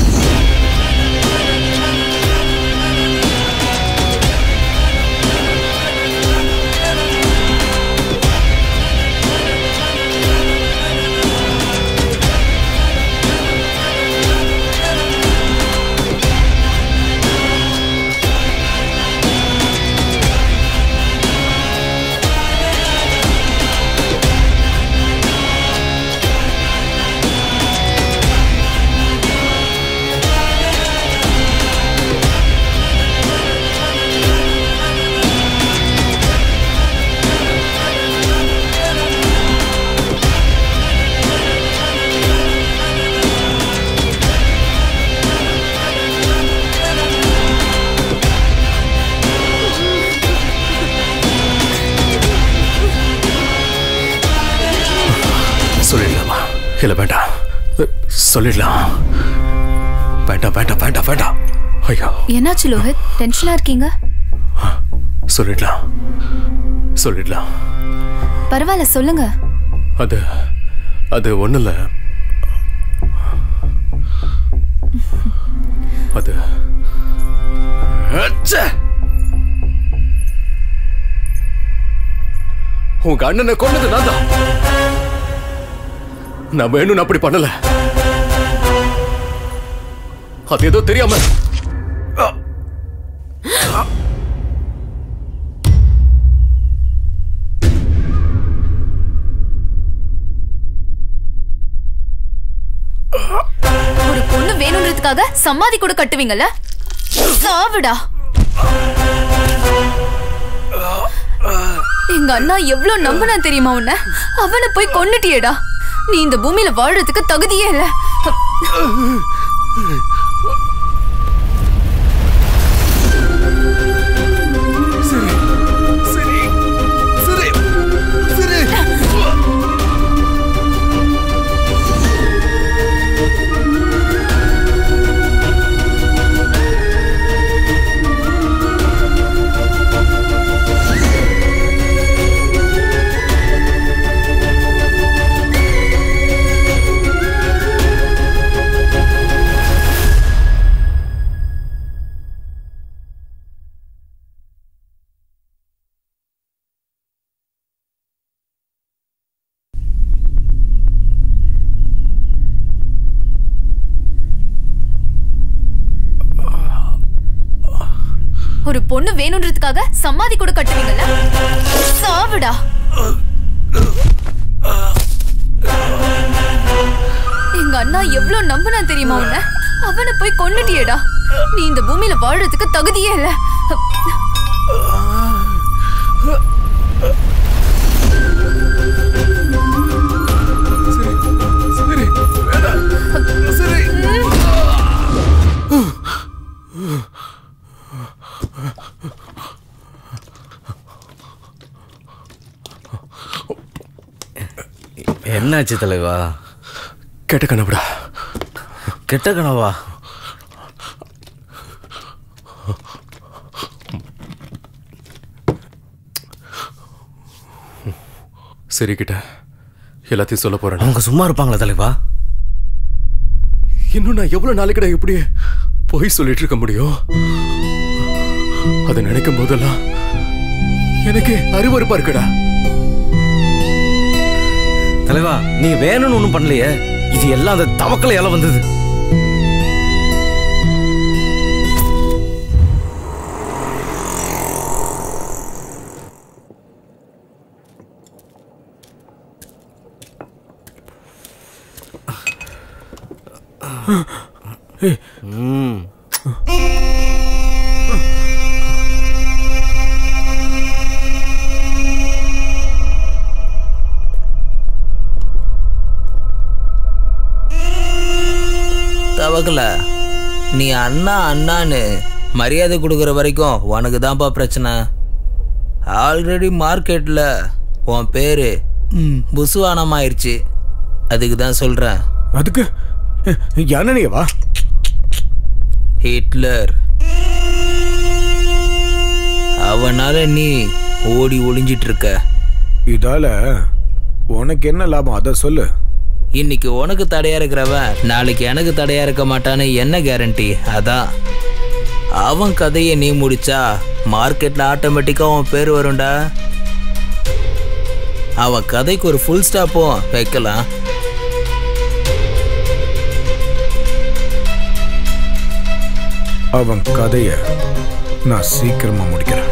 சொல்லிடலாமா இல்லை வேண்டாம் சொல்லிடலாம் வேண்டாம் வேண்டாம் வேண்டாம் வேண்டாம் ஐயோ என்னாச்சு லோஹித் டென்ஷனா இருக்கீங்க சொல்லிடலாம் சொல்லிடலாம் பரவாயில்ல சொல்லுங்க அது அது ஒன்றும் இல்லை அது அச்சே! உங்க அண்ணனை கொன்னது நான் தான் நான் வேணும்னு அப்படி பண்ணல அது ஏதோ தெரியாம ஒரு பொண்ணு வேணும்ன்றதுக்காக சமாதி கூட கட்டுவீங்கல்ல சாவுடா எங்க அண்ணா எவ்வளவு நம்பினா தெரியுமா உன்ன அவனை போய் கொன்னுட்டியேடா நீ இந்த பூமியில வாழ்றதுக்கு தகுதியே இல்ல சரி சரி சரி சரி ஒரு பொண்ணு வேணுன்றதுக்காக சமாதி கூட கட்டுவீங்கல்ல சாவுடா எங்க அண்ணா எவ்வளவு நம்பினா தெரியுமா உன்ன அவனை போய் கொன்னுட்டியேடா நீ இந்த பூமியில வாழறதுக்கு தகுதியே இல்ல என்னாச்சு தலைவா கெட்ட கனவுடா கெட்ட கனவா சரி கிட்ட எல்லாத்தையும் சொல்ல போறேன் அவங்க சும்மா இருப்பாங்களா தலைவா இன்னும் நான் எவ்வளவு நாளைக்குடா இப்படி பொய் சொல்லிட்டு இருக்க முடியும் அதை நினைக்கும் போதெல்லாம் எனக்கு அருவருப்பா இருக்குடா தலைவா நீ வேணும்னு ஒண்ணும் பண்ணலையே இது எல்லாம் அந்த தவக்கலையால வந்தது ம் தவக்கல நீ அண்ணா அண்ணான்னு மரியாதை கொடுக்குற வரைக்கும் உனக்கு தான்ப்பா பிரச்சனை ஆல்ரெடி மார்க்கெட்டில் உன் பேர் புசுவானமாயிருச்சு அதுக்கு தான் சொல்கிறேன் அதுக்கு யானையவா ஹிட்லர் அவனால நீ ஓடி ஒளிஞ்சிட்டு இருக்க இதால உனக்கு என்ன லாபம் அதை சொல்லு இன்னைக்கு உனக்கு தடையா இருக்கிறவன் நாளைக்கு எனக்கு தடையா இருக்க மாட்டான்னு என்ன கேரண்டி அதான் அவன் கதையை நீ முடிச்சா மார்க்கெட்ல ஆட்டோமேட்டிக்கா அவன் பேர் வரும்டா அவன் கதைக்கு ஒரு ஃபுல் ஸ்டாப்பும் வைக்கலாம் அவன் கதைய நான் சீக்கிரமா முடிக்கிறேன்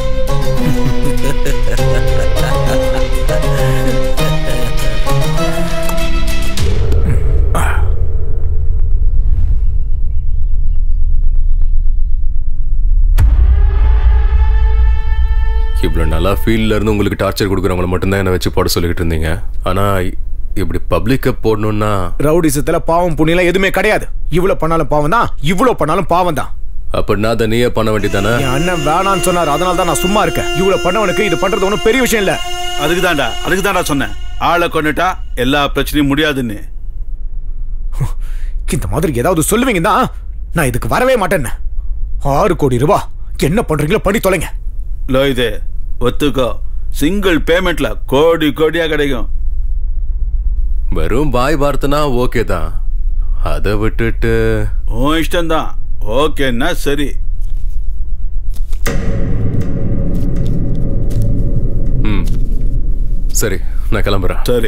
இவ்வளவு நல்லா ஃபீல்ட்ல இருந்து உங்களுக்கு டார்ச்சர் கொடுக்குறவங்கள மட்டும்தான் என்ன வச்சு போட சொல்லிக்கிட்டு இருந்தீங்க ஆனா இப்படி பப்ளிக்க போடணும்னா ரவுடிசத்துல பாவம் புண்ணியம் எதுவுமே கிடையாது இவ்வளவு பண்ணாலும் பாவம் தான் இவ்வளவு பண்ணாலும் பாவம் தான் அப்படின்னா அதை நீயே பண்ண வேண்டியதானே என் அண்ணன் வேணான்னு சொன்னார் அதனால தான் நான் சும்மா இருக்கேன் இவ்வளவு பண்ணவனுக்கு இது பண்றது ஒன்றும் பெரிய விஷயம் இல்ல அதுக்கு தான்டா அதுக்கு தான்டா சொன்னேன் ஆளை கொண்டுட்டா எல்லா பிரச்சனையும் முடியாதுன்னு இந்த மாதிரி ஏதாவது சொல்லுவீங்க தான் நான் இதுக்கு வரவே மாட்டேன்னு ஆறு கோடி ரூபா என்ன பண்றீங்களோ பண்ணி தொலைங்க லோயுதே ஒத்துக்கோ சிங்கிள் பேமெண்ட்ல கோடி கோடியா கிடைக்கும் வெறும் பாய் வார்த்தைனா ஓகே தான் அதை விட்டுட்டு உன் இஷ்டம்தான் ஓகேன்னா சரி ம் சரி நான் கிளம்புறேன் சரி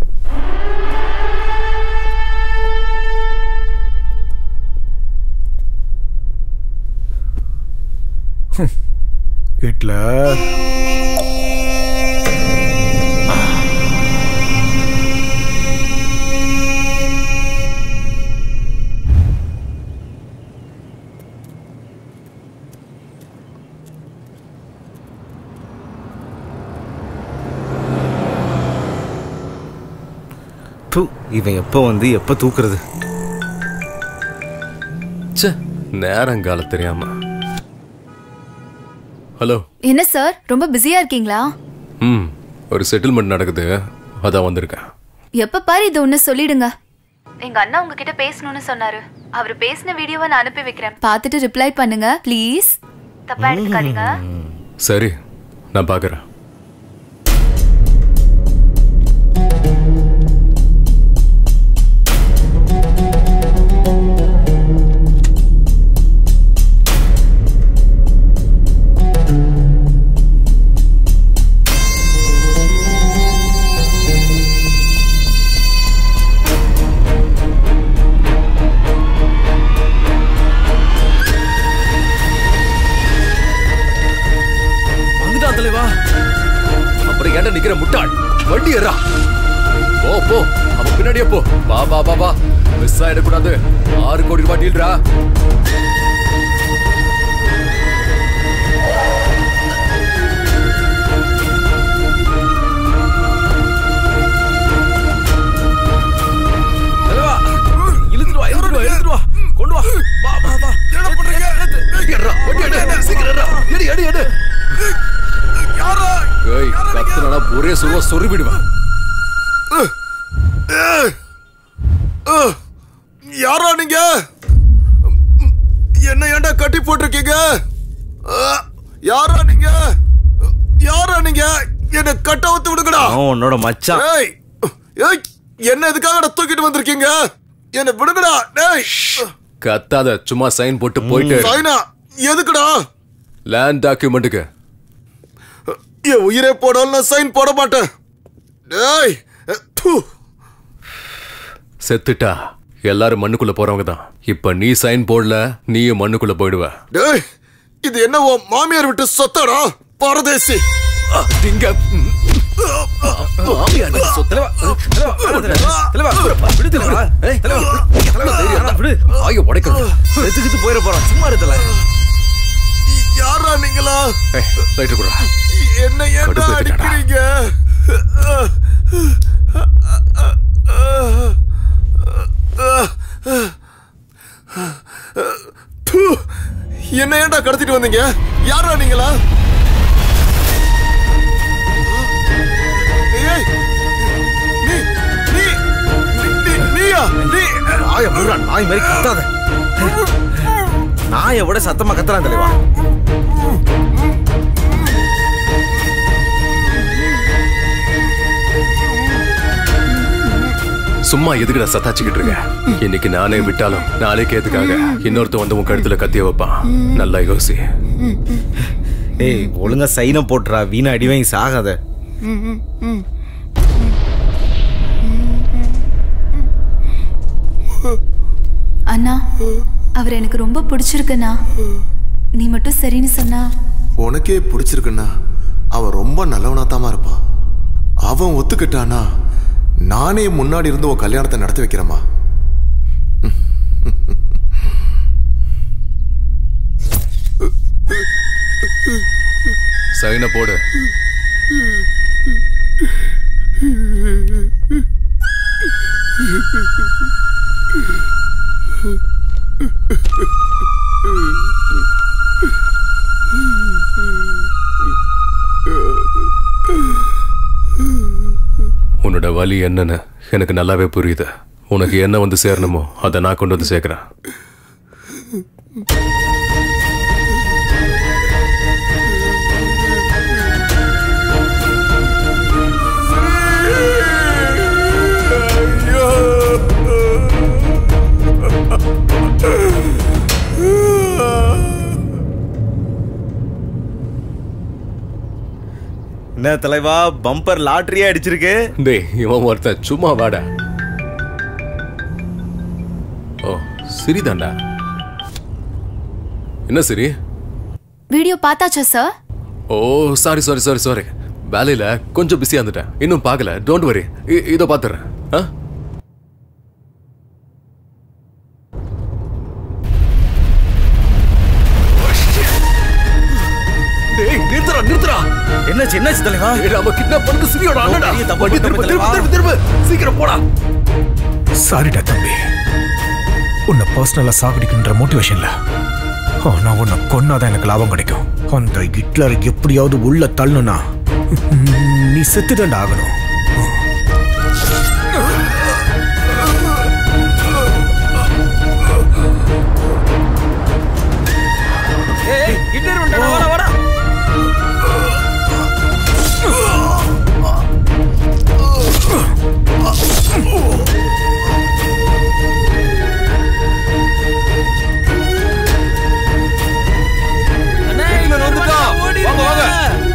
ஹிட்லர் தூ இவன் எப்போ வந்து எப்போ தூக்குறது ச்சே நேரங்கால தெரியாம ஹலோ என்ன சார் ரொம்ப பிஸியா இருக்கீங்களா ம் ஒரு செட்டில்மெண்ட் நடக்குது அதான் வந்திருக்கேன் எப்ப பாரு இது ஒண்ணு சொல்லிடுங்க எங்க அண்ணா உங்ககிட்ட பேசணும்னு சொன்னாரு அவர் பேசின வீடியோவை நான் அனுப்பி வைக்கிறேன் பார்த்துட்டு ரிப்ளை பண்ணுங்க ப்ளீஸ் தப்பா எடுத்துக்காதீங்க சரி நான் பார்க்குறேன் பின்னாடியே போ வா வா வா வா மிஸ் ஆயிடக்கூடாது ஆறு கோடி ரூபாய் டீல்ரா தலைவா இழுத்துட்டு வா இழுத்துட்டு வா இழுத்துட்டு வா கொண்டு வா வா வா வா என்ன பண்றீங்க எடு எடு எடு ஏய் கத்துனா ஒரே சுருவா சொருவிடுவேன் யாரா நீங்க என்ன ஏன்டா கட்டி போட்டிருக்கீங்க அஹ், யாரா நீங்க யாரா நீங்க என்ன கட்ட ஒத்து விடுங்கடா அவன் உன்னோட மச்சான் ஏய் ஏய் என்ன எதுக்காக தூக்கிட்டு வந்திருக்கீங்க என்ன விடுங்கடா டேய் கத்தாத சும்மா சைன் போட்டு போயிட்டு சைனா எதுக்குடா லேண்ட் டாக்குமெண்ட்டுக்கு என் உயிரே போடாலும் நான் சைன் போட மாட்டேன் டேய் தூ. செத்துட்டா எல்லாரும் மண்ணுக்குள்ள போறவங்க தான் இப்ப நீ சைன் போடல நீயும் மண்ணுக்குள்ள போயிடுவ டேய் இது என்ன உன் மாமியார் விட்டு சொத்தாடா பரதேசி திங்க மாமியார் வீட்டு சொத்து. தலைவா, தலைவா, தலைவா, தலைவா, விடு தலைவா. ஏய், தலைவா, தலைவா, தைரியம் தான், விடு. ஆய உடைக்கணும் செத்து கித்து போயிட போறான் சும்மா இரு தல யாரா நீங்களா ரைட்டு கூட என்ன ஏன்டா கடுப்பேத்திட்டடா. அடிக்கிறீங்க தூ. என்ன ஏன்டா கடத்திட்டு வந்தீங்க யாரா நீங்களா ஏய், நீ நீ நீ- நீயா நீ நாய முடுறா நாய் மாதிரி கத்தாத நாயை விட சத்தமா கத்துறான் தலைவா சும்மா எதுக்குடா சத்தாச்சிக்கிட்டு இருக்க இன்னைக்கு நானே விட்டாலும் நாளைக்கு எதுக்காக இன்னொருத்த வந்து உன் கழுத்துல கத்திய வைப்பான் நல்லா யோசி ஏய் ஒழுங்கா சைனை போட்டுறா வீணா அடி வாங்கி சாகாத அண்ணா அவர் எனக்கு ரொம்ப பிடிச்சிருக்குண்ணா நீ மட்டும் சரின்னு சொன்னா உனக்கே பிடிச்சிருக்குன்னா அவன் ரொம்ப நல்லவனாத்தாமா இருப்பான் அவன் ஒத்துக்கிட்டானா நானே முன்னாடி இருந்து உன் கல்யாணத்தை நடத்தி வைக்கிறேம்மா சைனை போடு உன்னோட வலி என்னன்னு எனக்கு நல்லாவே புரியுது உனக்கு என்ன வந்து சேரணுமோ அதை நான் கொண்டு வந்து சேர்க்கிறேன் என்ன தலைவா பம்பர் லாட்டரியா அடிச்சிருக்கு டேய் இவன் ஒருத்தன் சும்மா வாடா ஓ சிரிதாண்டா என்ன சரி வீடியோ பார்த்தாச்சா சார் ஓ சாரி சாரி சாரி சாரி வேலையில கொஞ்சம் பிஸியா இருந்துட்டேன் இன்னும் பார்க்கல டோன்ட் வரி இதோ பாத்துறேன் ஆ டேய் நிறுத்துறா நிறுத்துறா என்னாச்சு என்னாச்சு தலைவா ஏய், நம்ம கிட்னாப் பண்ணது சிரியோட அண்ணடா பெரிய தப்பு வண்டி திரும்ப பண்ணிட்டோம் திரும்ப திரும்ப திரும்ப சீக்கிரம் போடா சாரிடா தம்பி உன்னை பர்சனலா சாகடிக்கின்ற மோட்டிவேஷன்ல ஆனா உன்னை கொன்னாதான் எனக்கு லாபம் கிடைக்கும் அந்த ஹிட்லர் எப்படியாவது உள்ள தள்ளணும்னா நீ செத்துடண்டா ஆகணும் ஏய் ஹிட்லர் வந்துட்டான் வாடா வாடா அண்ணா ஹிட்லர் வந்துட்டான் வாங்க வாங்க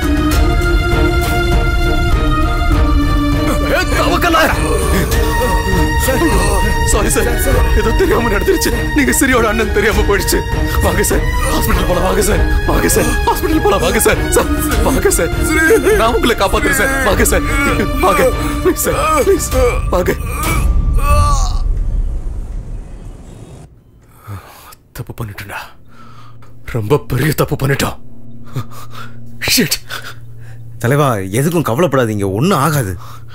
சாரி சார் ஏதோ தெரியாம நடந்துருச்சு நீங்க சிரியோட அண்ணன் தெரியாம போயிடுச்சு வாங்க சார் ஹாஸ்பிடல் போலாம் வாங்க சார் வாங்க சார் ஹாஸ்பிடல் போலாம் வாங்க சார் சார் வாங்க சார் நான் உங்களை காப்பாத்துறேன் சார் வாங்க சார் வாங்க ப்ளீஸ் சார் ப்ளீஸ் வாங்க தப்பு பண்ணிட்டேன்டா ரொம்ப பெரிய தப்பு பண்ணிட்டோம் Shit. தலைவா எதுக்கும் கவலைப்படாதீங்க ஒன்றும் ஆகாது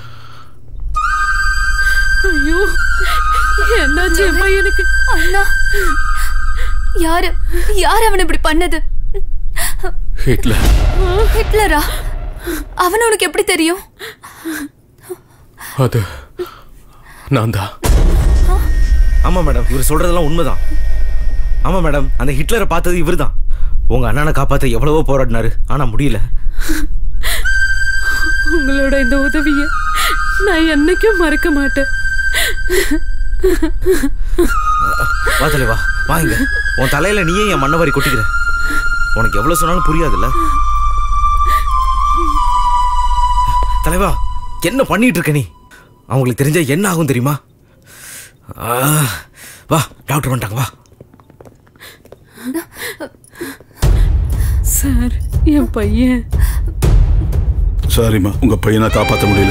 ஐயோ என்னாச்சு என் பையனுக்கு அண்ணா யாரு யார் அவனை இப்படி பண்ணது ஹிட்லர் ஹிட்லரா அவன் உனக்கு எப்படி தெரியும் அது நான் தான் ஆமா மேடம் இவர் சொல்றதெல்லாம் உண்மைதான் ஆமா மேடம் அந்த ஹிட்லரை பார்த்தது இவர்தான் உங்க அண்ணனை காப்பாத்த எவ்வளவோ போராடினாரு ஆனா முடியல உங்களோட இந்த உதவிய நான் என்னைக்கும் மறக்க மாட்டேன் வா தலைவா வா இங்க உன் தலையில நீயே என் மண்ணவாரி கொட்டிக்கிற உனக்கு எவ்வளவு சொன்னாலும் புரியாதுல்ல தலைவா என்ன பண்ணிட்டு இருக்க நீ அவங்களுக்கு தெரிஞ்சா என்ன ஆகும் தெரியுமா ஆ, வா டாக்டர் வந்துட்டாங்க வா சார் என் பையன் சாரிம்மா உங்க பையனை காப்பாற்ற முடியல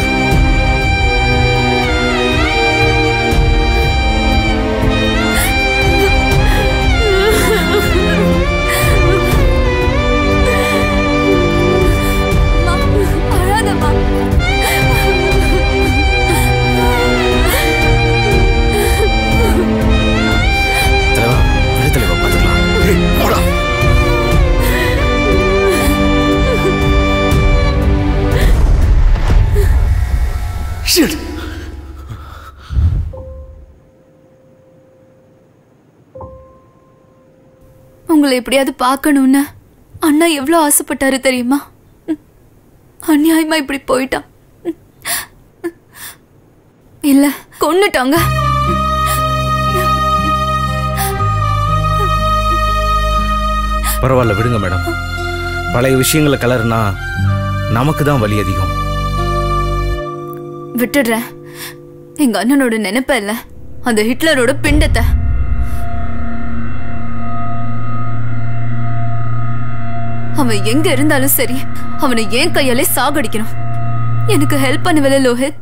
அழாதம்மா தலைவா விடு தலைவா பார்த்துக்கலாம் Shit. உங்களை எப்படியாவது பார்க்கணும்னு அண்ணா எவ்வளோ ஆசைப்பட்டாரு தெரியுமா ம். அநியாயமா இப்படி போயிட்டான் ம். இல்ல கொன்னுட்டாங்க பரவாயில்ல விடுங்க மேடம் பழைய விஷயங்களை கலர்னா நமக்கு தான் வலி அதிகம் விட்டுடுறேன் எங்க அண்ணனோட நினைப்ப இல்ல அந்த ஹிட்லரோட பிண்டத்தை அவன் எங்க இருந்தாலும் சரி அவனை ஏன் கையாலே சாகடிக்கணும் எனக்கு ஹெல்ப் பண்ணுவல லோஹித்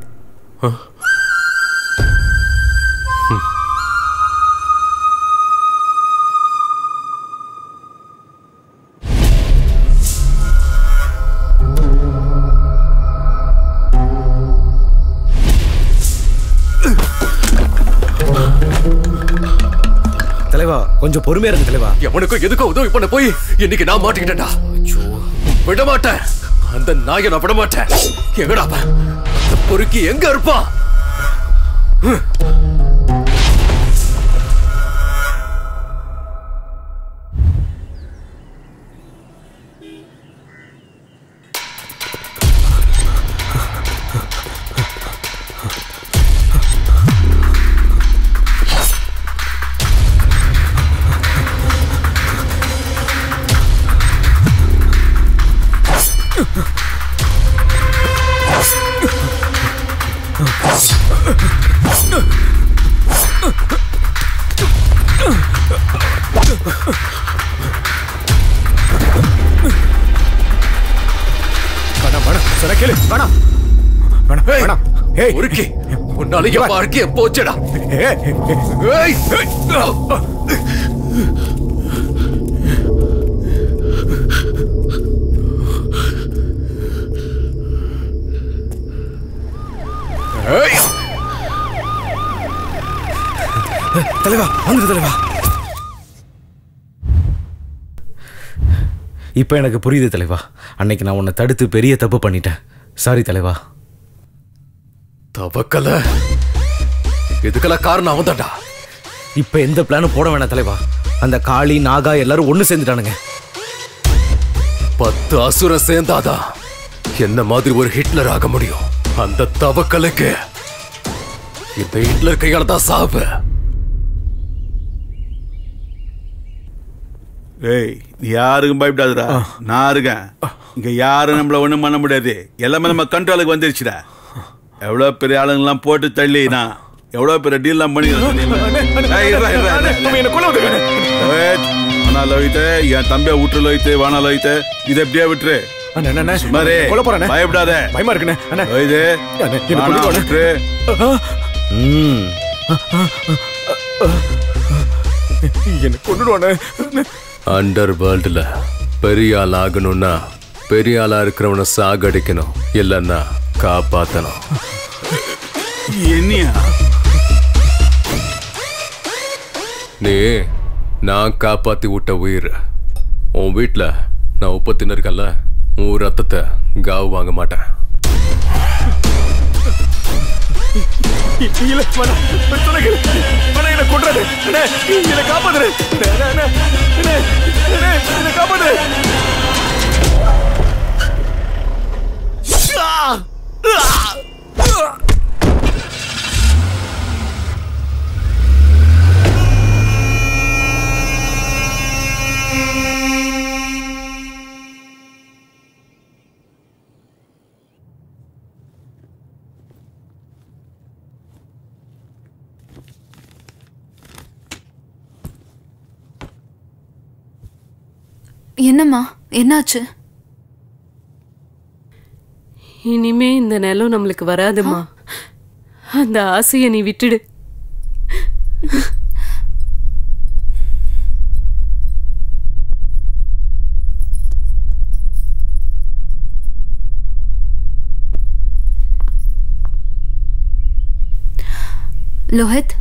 தலைவா கொஞ்சம் பொறுமையா இருங்க தலைவா எவனுக்கும் எதுக்கும் உதவி பண்ண போய் இன்னைக்கு நான் மாட்டிக்கிட்டேன்டா விட மாட்டேன் அந்த நாயை நான் விட மாட்டேன் எங்கடா அவன்? அந்த பொறுக்கி எங்க இருப்பான் வேணாம் வேணாம் சொன்னா கேளு வேணாம் வேணாம் வேணாம் ஏய் பொறுக்கி உன்னால என் வாழ்க்கைய போச்சுடா ஏய் ஏய் ஏய் தலைவா வந்துடு தலைவா இப்போ எனக்கு புரியுது தலைவா அன்னைக்கு நான் உன்னை தடுத்து பெரிய தப்பு பண்ணிட்டேன் சாரி தலைவா தவக்கல இதுக்கெல்லாம் காரணம் அவன் தான்டா இப்போ எந்த பிளானும் போட வேணாம் தலைவா அந்த காளி நாகா எல்லாரும் ஒன்று சேர்ந்துட்டானுங்க பத்து அசுரம் சேர்ந்தாதான் என்ன மாதிரி ஒரு ஹிட்லர் ஆக முடியும் அந்த தவக்கலுக்கு இந்த ஹிட்லர் கையால தான் சாவு ஏய் நீ யாருக்கும் பயப்படாதுடா நான் இருக்கேன் இங்க யாரும் நம்மள ஒண்ணும் பண்ண முடியாது எல்லாமே நம்ம கண்ட்ரோலுக்கு வந்துருச்சுடா எவ்வளவு பெரிய ஆளுங்கெல்லாம் போட்டு தள்ளி நான் எவ்வளவு பெரிய டீல்லாம் வானா லோயித்தே என் தம்பியை விட்டு லோயித்து வானா லோயித்து இதை எப்படியே விட்டுரு அண்ணா, அண்ணா, அண்ணா. சுமாரே கொல்ல போறானே. பயப்படாத பயமா இருக்குண்ணே. அண்ணா. லோயித்து அண்ணா, என்னை வானா கொல்லிடுவானே. விட்டுரு ம் என்ன கொண்டுடுவானே அண்டர் வேர்ல்டில் பெரிய ஆள் ஆகணும்னா பெரிய ஆளா இருக்கிறவனை சாகடிக்கணும் இல்லைன்னா காப்பாத்தணும் என்னையா நீ நான் காப்பாத்தி விட்ட உயிர் உன் வீட்டில் நான் உப்பு தின்னுருக்கேன்ல உன் ரத்தத்தை காவு வாங்க மாட்டேன் இல்ல வேணாம். சொன்னேன் கேளு. வேணாம், என்னை கொன்றாத. அண்ணே, என்னை காப்பாத்துரு. அண்ணே, அண்ணே, அண்ணே, அண்ணே, அண்ணே, என்னை காப்பாத்துரு. ஆ! ஆ! என்னம்மா என்னாச்சு இனிமே இந்த நிலம் நம்மளுக்கு வராதுமா அந்த ஆசையை நீ விட்டுடு லோஹித்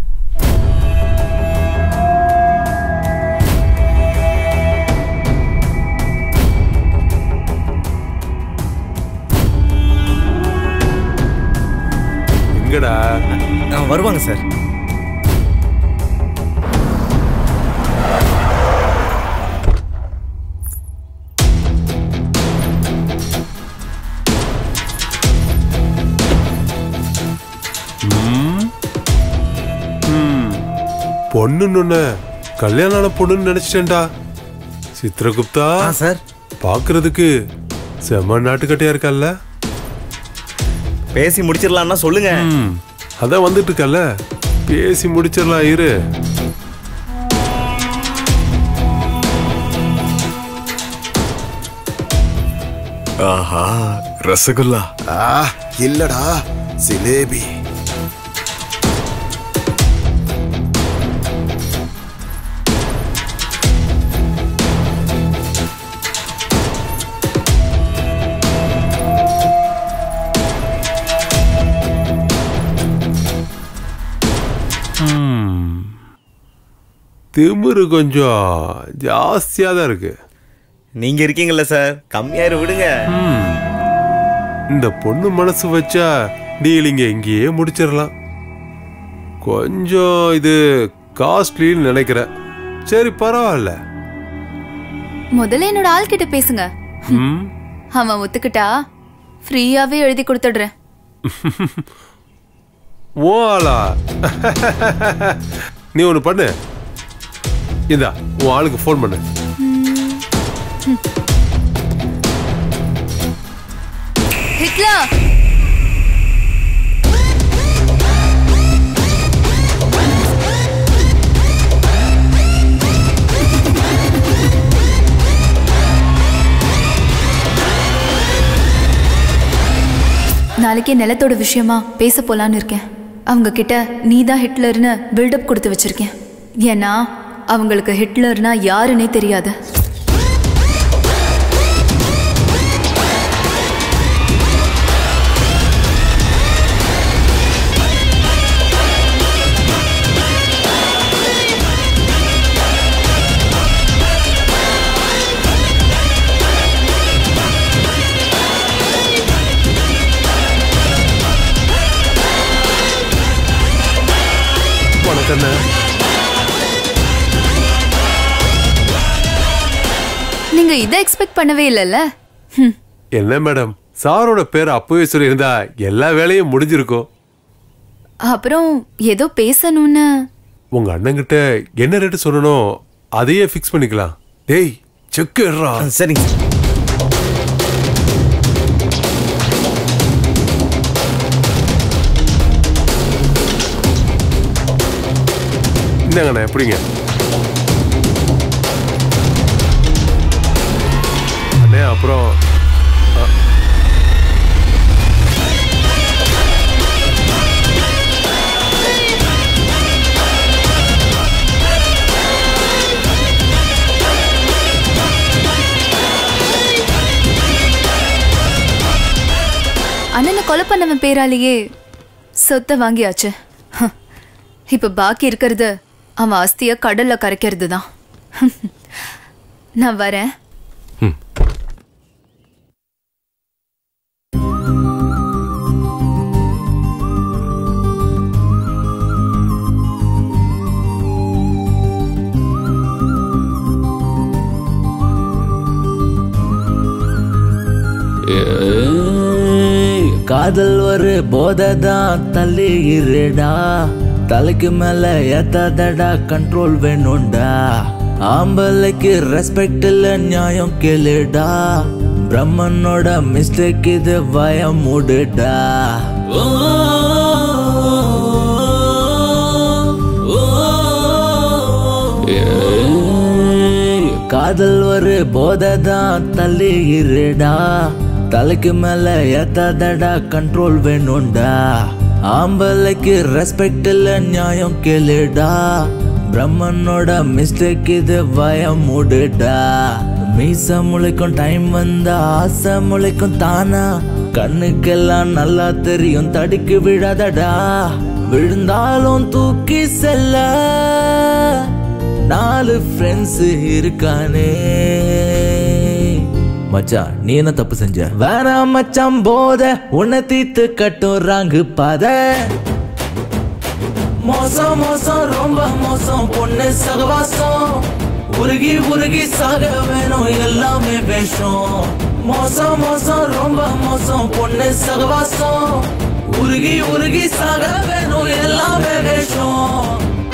எங்கடா வருவாங்க சார் ம். ம். பொண்ணுன்னு கல்யாணம் ஆன பொண்ணுன்னு நினைச்சிட்டேன்டா சித்ரகுப்தா சார் பாக்குறதுக்கு செம்ம நாட்டுக்கட்டையா இருக்கல்ல பேசி முடிச்சிடலாம்னா சொல்லுங்க ம். அதான் வந்துட்டு இருக்கல்ல பேசி முடிச்சிடலாம் இரு ஆஹா ரசகுல்லா ஆ இல்லடா சிலேபி ம். திமிரு கொஞ்சம் ஜாஸ்தியா தான் இருக்கு நீங்க இருக்கீங்கல்ல சார் கம்மியாயிரு விடுங்க ம். இந்த பொண்ணு மனசு வச்சா டீலிங்க இங்கேயே முடிச்சிடலாம் கொஞ்சம் இது காஸ்ட்லின்னு நினைக்கிறேன் சரி பரவாயில்ல முதல்ல என்னோட ஆள் கிட்ட பேசுங்க ம். அவன் ஒத்துக்கிட்டா ஃப்ரீயாவே எழுதி கொடுத்துடுறேன் ஓ ஆளா நீ ஒன்று பண்ணு இந்தா உன் ஆளுக்கு ஃபோன் பண்ணு ஹிட்லர் நாளைக்கே நிலத்தோட விஷயமா பேச போலான்னு இருக்கேன் அவங்க கிட்ட நீ தான் ஹிட்லர்னு பில்டப் கொடுத்து வச்சிருக்கேன் ஏன்னா அவங்களுக்கு ஹிட்லர்னா யாருன்னே தெரியாது வணக்கண்ணா நீங்க இதை எக்ஸ்பெக்ட் பண்ணவே இல்லைல்ல ஹம். என்ன மேடம் சாரோட பேர் அப்பவே சொல்லியிருந்தா எல்லா வேலையும் முடிஞ்சிருக்கும் அப்புறம் ஏதோ பேசணும்னு உங்க அண்ணங்கிட்ட என்ன ரேட்டு சொல்லணும் அதையே ஃபிக்ஸ் பண்ணிக்கலாம் டேய் செக் எடுறா சரிங்க இந்தாங்கண்ணா எப்படிங்க அண்ணே அப்புறம் அ, கொலை பண்ணவன் பேராலேயே சொத்தை வாங்கியாச்சு ஹம். இப்ப பாக்கி இருக்கிறது அவன் ஆஸ்திய கடல்ல கரைக்கிறது தான் நான் வரேன் ஏய், காதல் ஒரு போதைதான் தள்ளி இருடா தலைக்கு மேல ஏத்தாதடா கண்ட்ரோல் வேணும்டா ஆம்பளைக்கு ரெஸ்பெக்ட் இல்ல நியாயம் கேளுடா பிரம்மனோட மிஸ்டேக் இது பயம் மூடுடா ஓ, ஓ, ஏய், காதல் ஒரு போதைதான் தள்ளி இருடா தலைக்கு மேல ஏத்தாதடா கண்ட்ரோல் வேணும்டா ஆம்பளைக்கு ரெஸ்பெக்ட் இல்ல நியாயம் கேளுடா பிரம்மனோட மிஸ்டேக் இது பயம் மூடுடா மீச முளைக்கும் டைம் வந்தா ஆசை முளைக்கும் தானா கண்ணுக்கெல்லாம் நல்லா தெரியும் தடுக்கி விடாதடா விழுந்தாலும் தூக்கி செல்ல நாலு ஃப்ரெண்ட்ஸ் இருக்கானே மச்சான் நீ என்ன தப்பு செஞ்ச வேணாம் மச்சான் போத உன்னை தீத்து கட்டும் ராங்கு பாத மோசம் மோசம் ரொம்ப மோசம் பொண்ணு சகவாசம் உருகி உருகி சாக வேணும் எல்லாமே வேஷம் மோசம் மோசம் ரொம்ப மோசம் பொண்ணு சகவாசம் உருகி உருகி சாக வேணும் எல்லாமே வேஷம்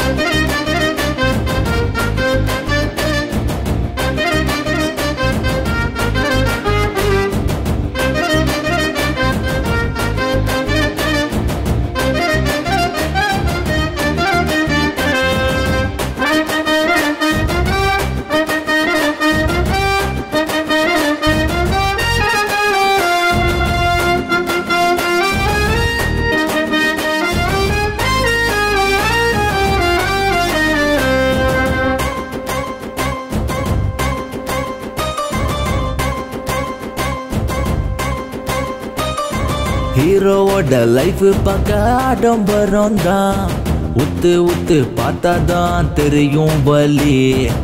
ஹீரோவோட லைஃப் பார்க்க ஆடம்பரம் தான் உத்து உத்து பார்த்தாதான் தெரியும் வலி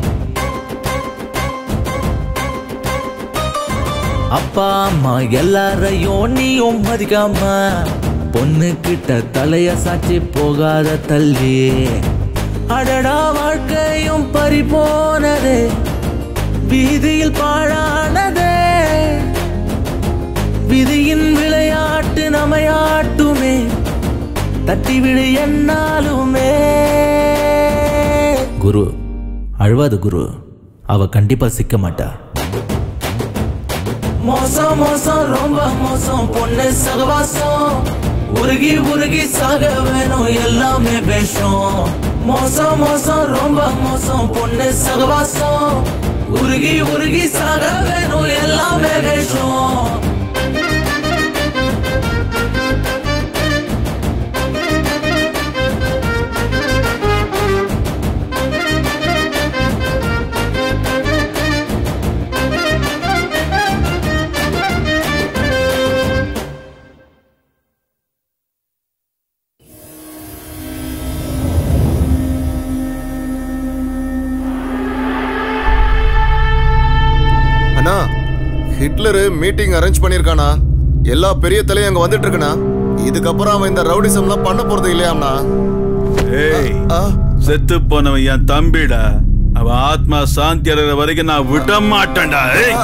அப்பா அம்மா எல்லாரையும் நீயும் மதிக்காம பொண்ணு கிட்ட தலைய சாச்சி போகாத தள்ளி அடடா வாழ்க்கையும் பறி போனதே வீதியில் பாழானதே விதியின் விளையாட்டு நமையாட்டுமே தட்டி விடு என்னாலுமே குரு அழுவாத குரு அவ கண்டிப்பா சிக்க மாட்டா மோசம் மோசம் ரொம்ப மோசம் பொண்ணு சகவாசம் உருகி உருகி சாக வேணும் எல்லாமே வேஷம் மோசம் மோசம் ரொம்ப மோசம் பொண்ணு சகவாசம் உருகி உருகி சாக வேணும் எல்லாமே வேஷம் அண்ணா ஹிட்லரு மீட்டிங் அரேஞ்ச் பண்ணிருக்கானா எல்லா பெரிய தலையும் அங்க வந்துட்டு இருக்குண்ணா இதுக்கப்புறம் அவன் இந்த ரவுடிசம்லாம் பண்ண போறது இல்லையாம்ண்ணா ஏய் செத்து போனவன் என் தம்பிடா அவன் ஆத்மா சாந்தி அடைகிற வரைக்கும் நான் விட மாட்டேன்டா ஏய்.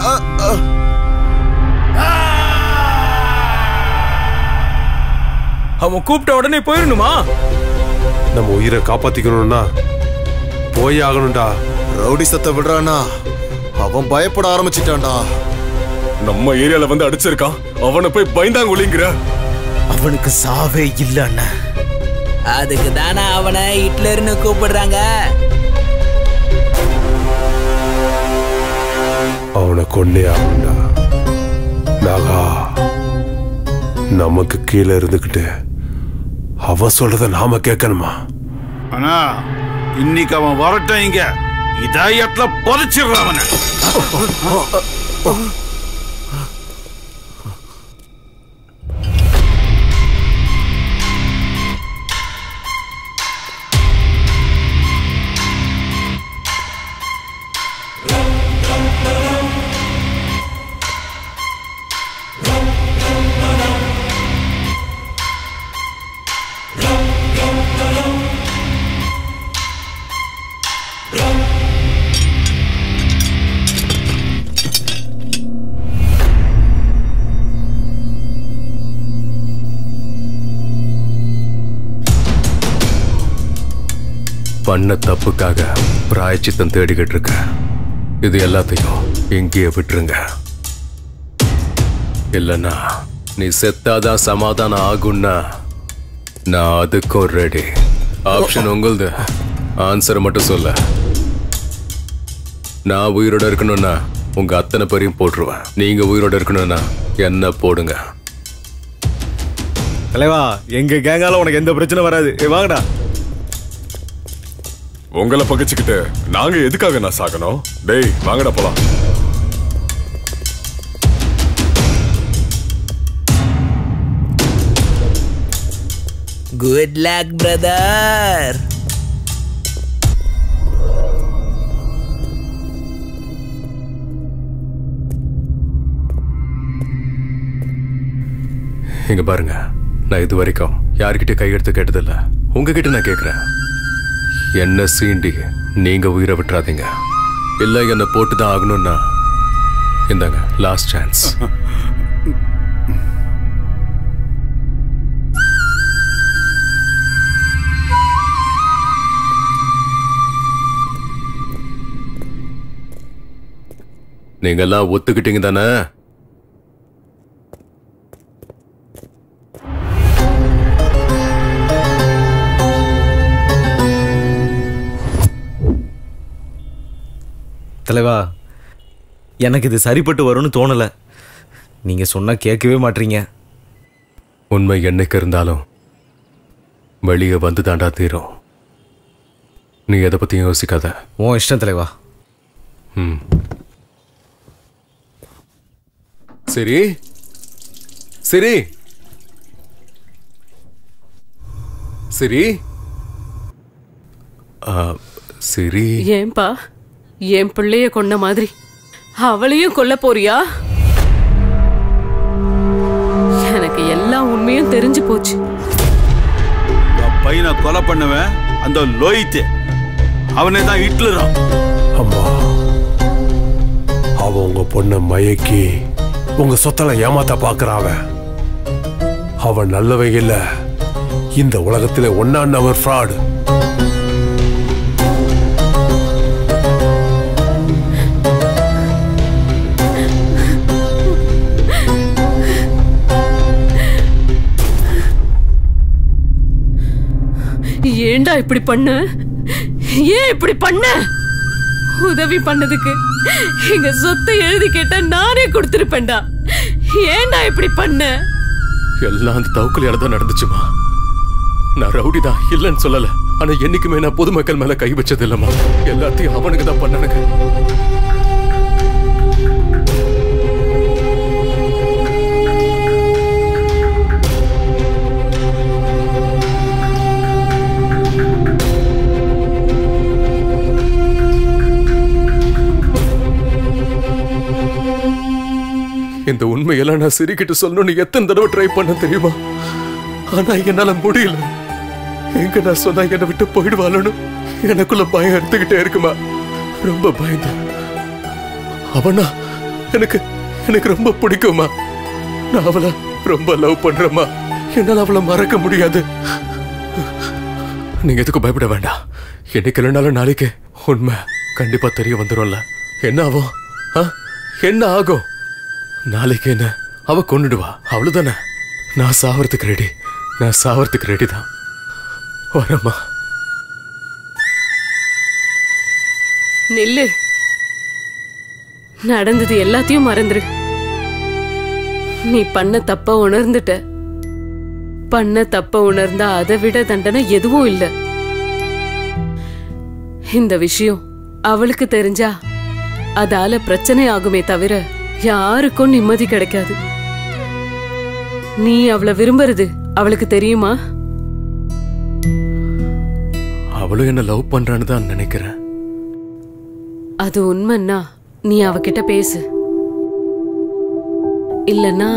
அவன் கூப்பிட்ட உடனே போயிடணுமா நம்ம உயிரை காப்பாத்திக்கணும்னா போய் ஆகணும்டா ரவுடிசத்தை விடுறானா அவன் பயப்பட ஆரம்பிச்சிட்டான்டா நம்ம ஏரியால வந்து அடிச்சிருக்கான் அவனை போய் பயந்தாங்குழிங்கிற அவனுக்கு சாவே இல்ல அதுக்கு தானே அவனை ஹிட்லர்னு கூப்பிடுறாங்க அவனை கொன்னே ஆகணும்டா நாகா நமக்கு கீழே இருந்துக்கிட்டு அவன் சொல்றத நாம கேட்கணுமா அண்ணா இன்னைக்கு அவன் வரட்டும் இங்க இதயத்துல புதைச்சிடுற அவனை பண்ண தப்புக்காக பிராயச்சித்தம் தேடிக்கிட்டு இருக்க இது எல்லாத்தையும் இங்கேயே விட்டுருங்க இல்லைன்னா நீ செத்தாதான் சமாதானம் ஆகும்னா நான் அதுக்கும் ரெடி ஆப்ஷன் உங்களுது ஆன்சரை மட்டும் சொல்ல நான் உயிரோட இருக்கணும்னா உங்க அத்தனை பேரையும் போட்டுருவேன் நீங்க உயிரோட இருக்கணும்னா என்ன போடுங்க தலைவா எங்க கேங்கால உனக்கு எந்த பிரச்சனை வராது ஏய், வாங்கடா உங்களை பகைச்சுக்கிட்டு நாங்க எதுக்காக நான் சாகணும் டேய் வாங்கடா போலாம் குட் லக் பிரதர் இங்க பாருங்க நான் இது வரைக்கும் யார்கிட்ட கையெடுத்து கேட்டதில்ல உங்ககிட்ட நான் கேட்கிறேன் என்ன சீண்டி நீங்க உயிரை விட்டுறாதீங்க இல்ல என்ன போட்டு தான் ஆகணும்னா இந்தாங்க லாஸ்ட் சான்ஸ் நீங்க எல்லாம் ஒத்துக்கிட்டீங்க தானே தலைவா எனக்கு இது சரிப்பட்டு வரும்னு தோணல நீங்க சொன்னா கேட்கவே மாட்டீங்க உண்மை என்னைக்கு இருந்தாலும் வெளியே வந்து தாண்டா தீரும் நீ எதை பத்தியும் யோசிக்காத உன் இஷ்டம் தலைவா ம் சரி சரி சரி ஆ, சரி ஏன்பா என் பிள்ளைய கொன்ன மாதிரி அவளையும் கொல்ல போறியா எனக்கு எல்லா உண்மையும் தெரிஞ்சு போச்சு உங்க பையனை கொலை பண்ணுவேன் அந்த லோயித்து அவனே தான் ஹிட்லரா அம்மா அவன் உங்க பொண்ணை மயக்கி உங்க சொத்தல ஏமாத்த பாக்குறான் அவன் அவன் நல்லவன் இல்ல இந்த உலகத்திலே ஒன்னா நம்பர் ஃப்ராடு ஏன்டா இப்படி பண்ண ஏன் இப்படி பண்ண உதவி பண்ணதுக்கு எங்க சொத்தை எழுதி கேட்டா நானே கொடுத்திருப்பேன்டா ஏன்டா இப்படி பண்ண எல்லாம் அந்த தவுக்கலையால தான் நடந்துச்சுமா நான் ரவுடி தான் இல்லைன்னு சொல்லல ஆனா என்னைக்குமே நான் பொதுமக்கள் மேல கை வச்சது இல்லம்மா எல்லாத்தையும் அவனுக்கு தான் பண்ணனுங்க இந்த உண்மையெல்லாம் நான் சிரிக்கிட்டு சொல்லணும்னு எத்தனை தடவை ட்ரை பண்ண தெரியுமா ஆனா என்னால முடியல எங்க நான் சொன்னா என்னை விட்டு போயிடுவாளோன்னு எனக்குள்ள பயம் எடுத்துக்கிட்டே இருக்குமா ரொம்ப பயந்தேன் அவனா எனக்கு எனக்கு ரொம்ப பிடிக்குமா நான் அவளை ரொம்ப லவ் பண்றேம்மா என்னால அவளை மறக்க முடியாது நீங்க எதுக்கும் பயப்பட வேண்டாம் என்னைக்கு இல்லைனாலும் நாளைக்கு உண்மை கண்டிப்பா தெரிய வந்துரும்ல என்ன ஆகும் ஆ? என்ன ஆகும் நாளைக்கு என்ன அவ கொன்னுடுவா அவ்வளவுதானே நான் சாவறதுக்கு ரெடி நான் சாவறதுக்கு ரெடி தான் வரேம்மா நில்லு நடந்தது எல்லாத்தையும் மறந்துரு நீ பண்ண தப்ப உணர்ந்துட்ட பண்ண தப்ப உணர்ந்தா அதை விட தண்டனை எதுவும் இல்ல இந்த விஷயம் அவளுக்கு தெரிஞ்சா அதால பிரச்சனை ஆகுமே தவிர யாருக்கும் நிம்மதி கிடைக்காது நீ அவளை விரும்புறது அவளுக்கு தெரியுமா அவளும் என்ன லவ் பண்றான்னு தான் நினைக்கிறேன் அது உண்மைன்னா நீ அவகிட்ட பேசு இல்லனா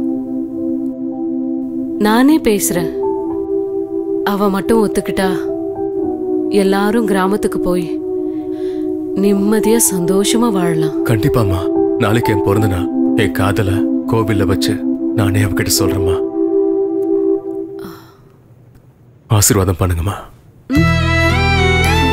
நானே பேசுறேன் அவ மட்டும் ஒத்துக்கிட்டா எல்லாரும் கிராமத்துக்கு போய் நிம்மதியா சந்தோஷமா வாழலாம் கண்டிப்பாம்மா நாளைக்கு என் பிறந்த நாள் என் காதல கோவில்ல வச்சு நானே அவகிட்ட சொல்றேம்மா ஆசீர்வாதம் பண்ணுங்கம்மா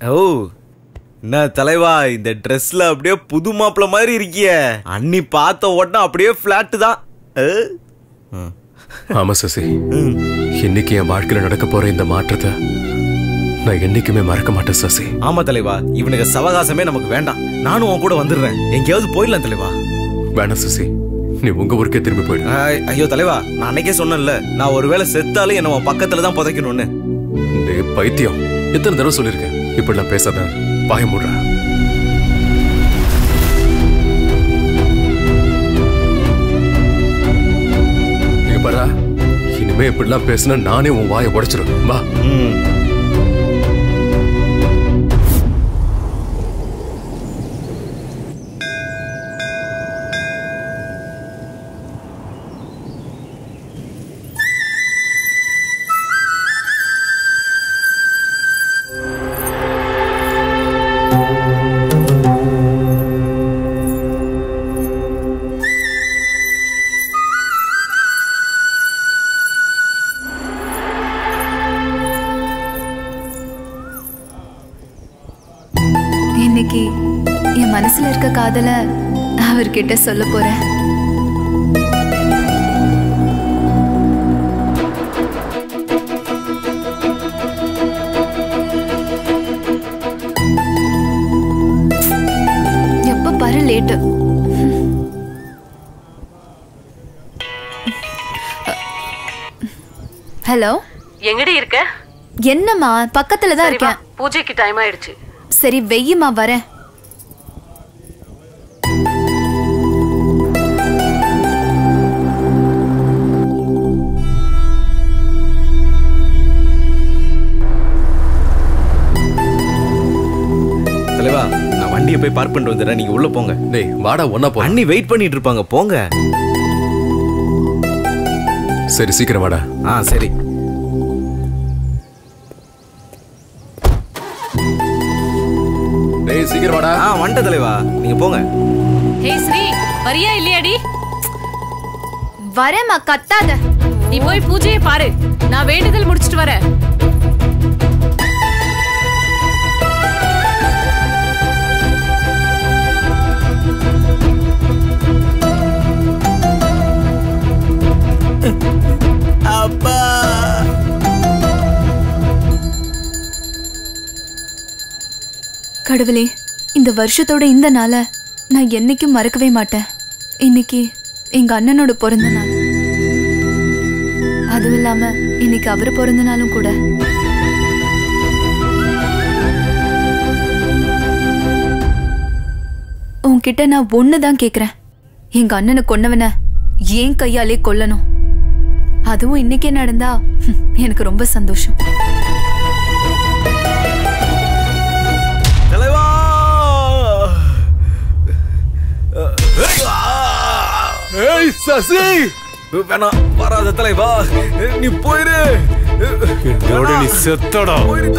ஓ என்ன தலைவா இந்த ட்ரெஸ்ல அப்படியே புது மாப்பிள்ள மாதிரி இருக்கிய அண்ணி பார்த்த உடனே அப்படியே ஃபிளாட்டு தான் அஹ். ஆமா சசி இன்னைக்கு என் வாழ்க்கையில நடக்க போற இந்த மாற்றத்தை நான் என்னைக்குமே மறக்க மாட்டேன் சசி ஆமா தலைவா இவனுக்கு சவகாசமே நமக்கு வேண்டாம் நானும் உன் கூட வந்துடுறேன் எங்கேயாவது போயிடலாம் தலைவா வேணாம் சசி நீ உங்க ஊருக்கே திரும்பி போயிடு ஐ- ஐயோ தலைவா நான் அன்னைக்கே சொன்னேன்ல நான் ஒருவேளை செத்தாலும் என்ன உன் பக்கத்துல தான் புதைக்கணும்னு டேய் பைத்தியம் எத்தனை தடவை சொல்லியிருக்கேன் இப்படிலாம் பேசாத பாய முடுற இங்க பாரா இனிமே இப்படிலாம் பேசினா நானே உன் வாயை உடைச்சிருவேன் வா இன்னைக்கு என் மனசுல இருக்க காதல அவர்கிட்ட சொல்ல போறேன் எப்ப பாரு லேட்டு ஹலோ எங்கடி இருக்க என்னம்மா பக்கத்துல தான் சரி வா, இருக்கேன் பூஜைக்கு டைம் ஆயிடுச்சு சரி வெய்யுமா வரேன் தலைவா நான் வண்டியை போய் பார்க் பண்ணிட்டு வந்துடுறேன் நீங்க உள்ள போங்க டேய் வாடா ஒன்னா போ அண்ணி வெயிட் பண்ணிட்டு இருப்பாங்க போங்க சரி சீக்கிரம் வாடா ஆ சரி டேய் சீக்கிரம் வாடா ஆ வந்துட்ட தலைவா நீங்க போங்க ஹே ஸ்ரீ வரியா இல்லையாடி வரேம்மா கத்தாத நீ போய் பூஜையை பாரு நான் வேண்டுதல் முடிச்சிட்டு வரேன் அப்பா கடவுளே இந்த வருஷத்தோட இந்த நாளை நான் என்னைக்கும் மறக்கவே மாட்டேன் இன்னைக்கு எங்க அண்ணனோட பிறந்த நாள் அதுவும் இல்லாம இன்னைக்கு அவர் பிறந்த நாளும் கூட உன்கிட்ட நான் ஒண்ணுதான் கேக்குறேன் எங்க அண்ணனை கொன்னவன ஏன் கையாலே கொல்லணும் அதுவும் இன்னைக்கே நடந்தா எனக்கு ரொம்ப சந்தோஷம் தலைவா ஏய் சசி வேணாம் வராத தலைவா நீ போயிரு என்னோட நீ செத்தடா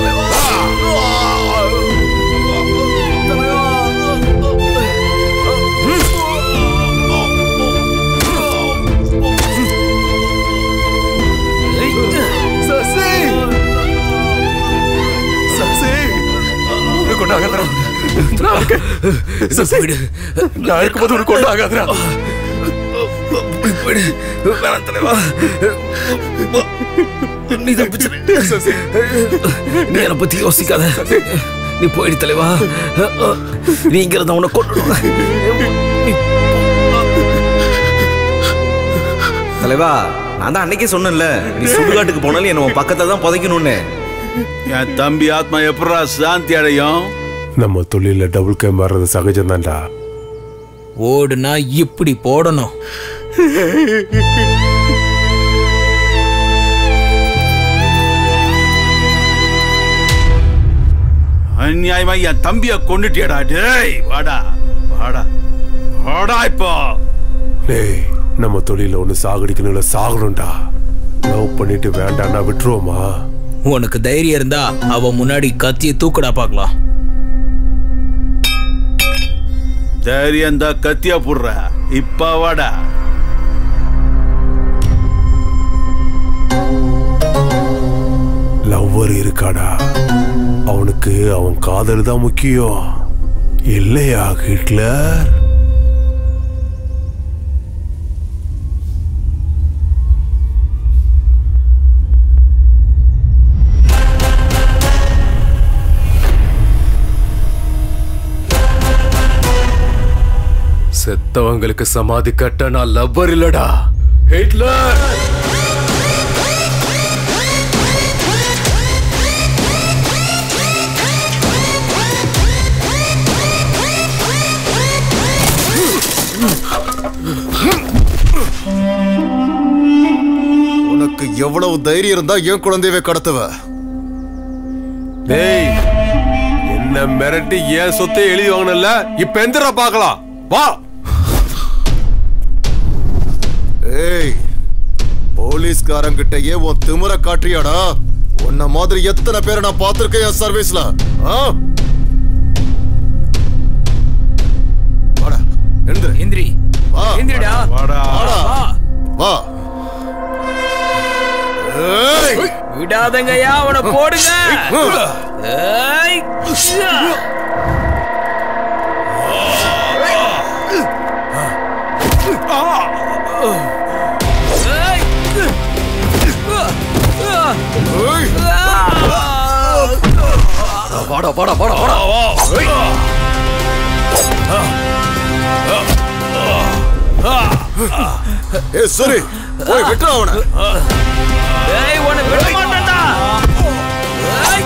சசி சசி உன்னை கொண்டாகாதடா நான் இருக்கேன். சசி நான் இருக்கும்போது உனக்கு கொண்டாகாதடா வேணாம் தலைவா நீ தப்பிச்சிரு சசி நீ என்னை பத்தி யோசிக்காத நீ போயிடு தலைவா நீ இங்க இருந்த உன்னை கொண்டு தலைவா நான் தான் அன்னைக்கே சொன்னேன்ல நீ சுடுகாட்டுக்கு போனாலும் என்ன உன் பக்கத்துல தான் புதைக்கணும்னு என் தம்பி ஆத்மா எப்படா சாந்தி அடையும் நம்ம தொழில டபுள் கேம் வர்றது சகஜம்தான்டா ஓடுனா இப்படி போடணும் அநியாயமா என் தம்பிய கொண்டுட்டியடா டேய் வாடா வாடா வாடா இப்போ டேய் நம்ம தொழில ஒண்ணு சாகடிக்கணும்ல சாகணும்டா லவ் பண்ணிட்டு வேண்டாம்னா விட்டுருவோமா உனக்கு தைரியம் இருந்தா அவ முன்னாடி கத்திய தூக்கடா பார்க்கலாம் தைரியம் தான் கத்தியா புடுற இப்ப வாடா லவ்வர் இருக்காடா அவனுக்கு அவன் காதல் தான் முக்கியம் இல்லையா ஹிட்லர் செத்தவங்களுக்கு சமாதி கட்ட நான் லவ்வர் இல்லடா ஹிட்லர் உனக்கு எவ்வளவு தைரியம் இருந்தா என் குழந்தையவே கடத்துவ டேய் என்ன மிரட்டி ஏன் சொத்தை எழுதி வாங்கினல இப்ப எந்திரா பார்க்கலாம் வா ஏய் போலீஸ்காரங்கிட்டயே உன் திமிர காட்டுறியாடா உன்ன மாதிரி எத்தனை பேரை நான் பார்த்திருக்கேன் என் சர்வீஸ்ல ஆ? வாடா எழுந்துரு எந்திரி வா எந்திரிடா வாடா வாடா வா ஏய் விடாதங்கய்யா அவனை போடுங்க ஏய். ஏய். வாடா வாடா வாடா வாடா ஏய் சரி போய் விட்டுற அவனை ஏய் உன்னை விட மாட்டேன்டா ஏய்.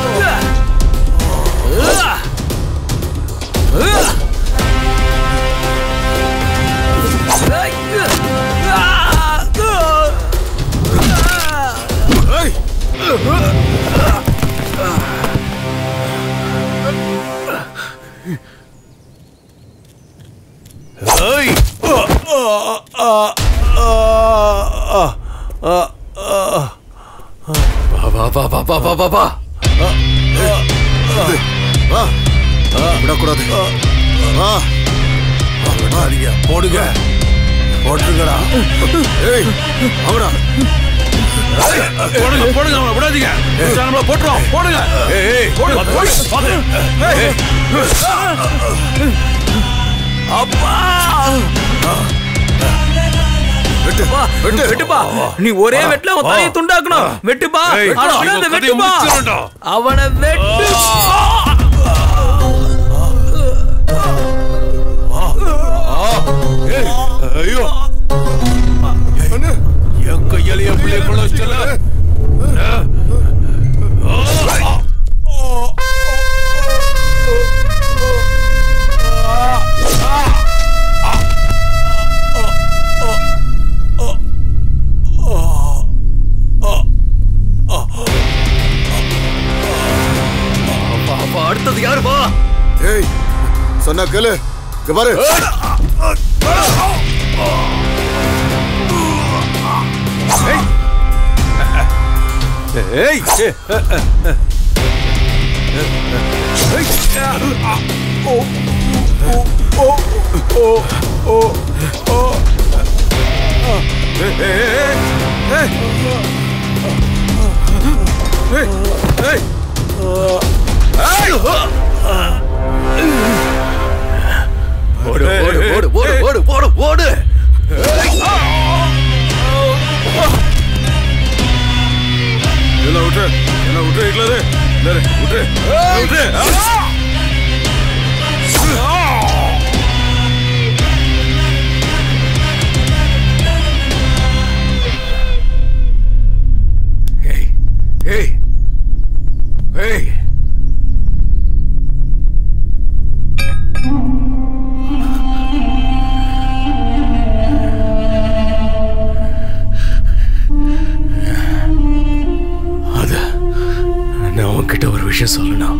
ஏய் வா வா வா வா வா வா வா வா வா விடக்கூடாது வா விடாதீங்க போடுங்க போட்டுருங்கடா ஏய் அவனா போடுங்க போடுங்க அவனை விடாதீங்க நம்மள போட்டுருவோம் போடுங்க ஏய் ஏய் போடுங்க போடுங்க பாத்து ஏய் அப்பா வெட்டு வெட்டு வெட்டுப்பா நீ ஒரே வெட்டுல அவன் தலையை துண்டாக்கணும் வெட்டுப்பா ஏய், அவனை இவன் விடாத, கதையை வெட்டுப்பா முடிச்சிடணும்டா. அவனை வெட்டு ஐயோ என் கையால என் பிள்ளை கொள்ள வச்சல வா, வா, அடுத்தது யாரு வா ஏய் சொன்னா கேளு இங்க பாரு ஏய் ஓடு ஓடு ஓடு ஓடு ஓடு ஓடு ஓடு என்ன விட்டு என்ன விட்டு இட்லரு விட்டு விட்டு ஏய் ஏய் ஏய் அது நான் உன்கிட்ட ஒரு விஷயம் சொல்லணும்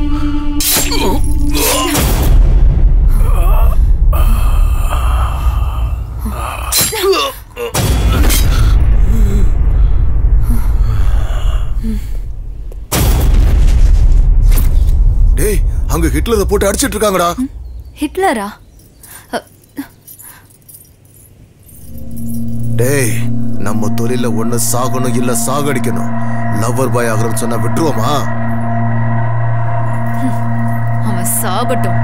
டேய் அங்க ஹிட்லரை போட்டு அடிச்சிட்டு இருக்காங்கடா ஹிட்லரா டேய் நம்ம தொழில ஒண்ணு சாகணும் இல்ல சாகடிக்கணும் லவ்வர் பாய் ஆகிறோம்னு சொன்னா விட்டுருவோமா சாகட்டும்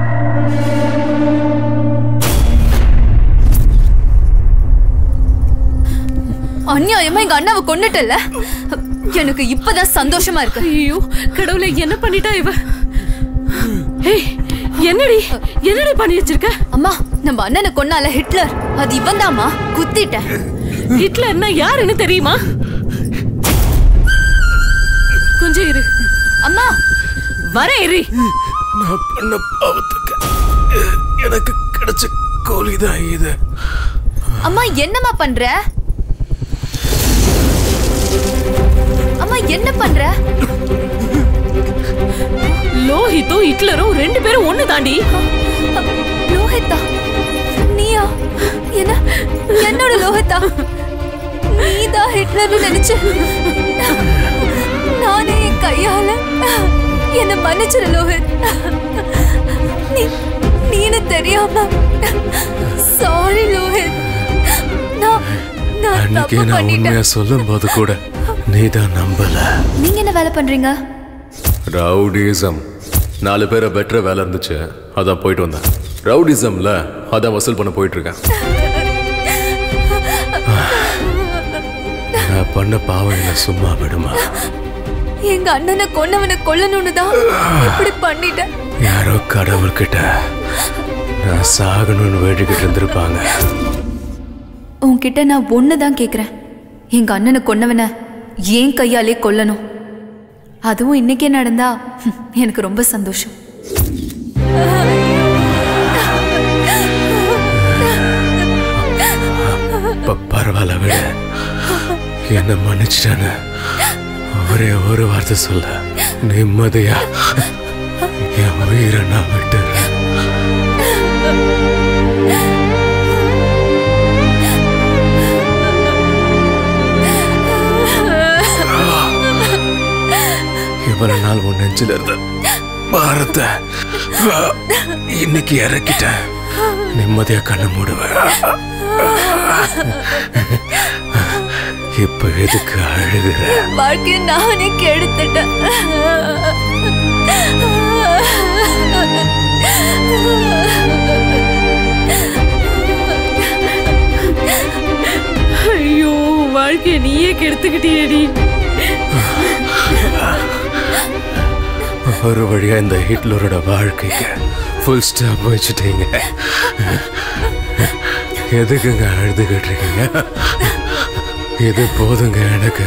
அநியாயமா எங்க அண்ணாவை கொண்டுட்டல எனக்கு இப்பதான் சந்தோஷமா இருக்கு ஐயோ கடவுளே என்ன பண்ணிட்டா இவ ஏய் என்னடி என்னடி பண்ணி வச்சிருக்க அம்மா நம்ம அண்ணனை கொன்னால ஹிட்லர் அது இவன் தாமா குத்திட்டேன் ஹிட்லர்னா யாருன்னு தெரியுமா கொஞ்சம் இரு அம்மா வர இரு நான் பண்ண பாவத்துக்கு எனக்கு கிடைச்ச கூலிதான் இது அம்மா என்னம்மா பண்ற அம்மா என்ன பண்ற லோஹித்தும் ஹிட்லரும் ரெண்டு பேரும் ஒண்ணு தாண்டி லோஹித்தா நீயா என்ன என்னோட லோஹித்தா நீதான் ஹிட்லர்னு நினைச்சு நானே என் கையால என்ன மன்னிச்சிரு லோஹித் நீ நீனு தெரியாம சாரி லோஹித் நான் நான் அன்னைக்கே தப்பு நான் பண்ணிட்டேன் உண்மையா சொல்லும் போது கூட நீதான் நம்பல நீங்க என்ன வேலை பண்றீங்க ரவுடிசம் நாலு பேரை பெற்ற வேலை இருந்துச்சு அதான் போயிட்டு வந்தேன் ரவுடிசம்ல அதான் வசூல் பண்ண போயிட்டு இருக்கேன் நான் பண்ண பாவம் என்ன சும்மா விடுமா எங்க அண்ணனை கொன்னவனை கொல்லணும்னு தான் இப்படி பண்ணிட்டேன் யாரோ கடவுள்கிட்ட நான் சாகணும்னு வேண்டிக்கிட்டு இருந்திருப்பாங்க உன்கிட்ட நான் ஒன்று தான் கேட்குறேன் எங்க அண்ணனை கொன்னவனை ஏன் கையாலே கொல்லணும் அதுவும் இன்னைக்கே நடந்தா ஹம், எனக்கு ரொம்ப சந்தோஷம் ப- பரவாயில்ல விட என்ன மன்னிச்சிட்டானு ஒரே ஒரு வார்த்தை சொல்ல நிம்மதியா என் உயிரை நான் விட்டுறேன் இவ்வளவு நாள் உன் நெஞ்சில இருந்த பாரத்தை இன்னைக்கு இறக்கிட்டேன் நிம்மதியா கண்ணு மூடுவேன் இப்ப எதுக்கு அழுகுற வாழ்க்கையை நானே கெடுத்துட்டேன் ஐயோ வாழ்க்கைய நீயே கெடுத்துக்கிட்டியேடி ஒரு வழியா இந்த ஹிட்லரோட வாழ்க்கைக்கு ஃபுல் ஸ்டாப் வச்சுட்டீங்க எதுக்குங்க அழுதுகிட்டு இருக்கீங்க இது போதுங்க எனக்கு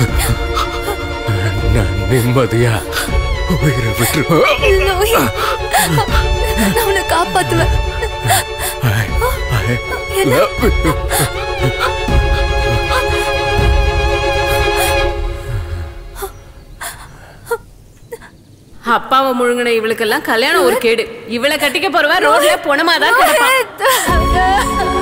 நான் நிம்மதியா உயிரை விட்டுருவேன் லோஹி, நான் உன்னை காப்பாத்துவேன் என்ன? அப்பாவை முழுங்கின இவளுக்கெல்லாம் கல்யாணம் ஒரு கேடு இவளை கட்டிக்க போறவ ரோட்ல பொணமாதான் கிடப்பா லோஹித்.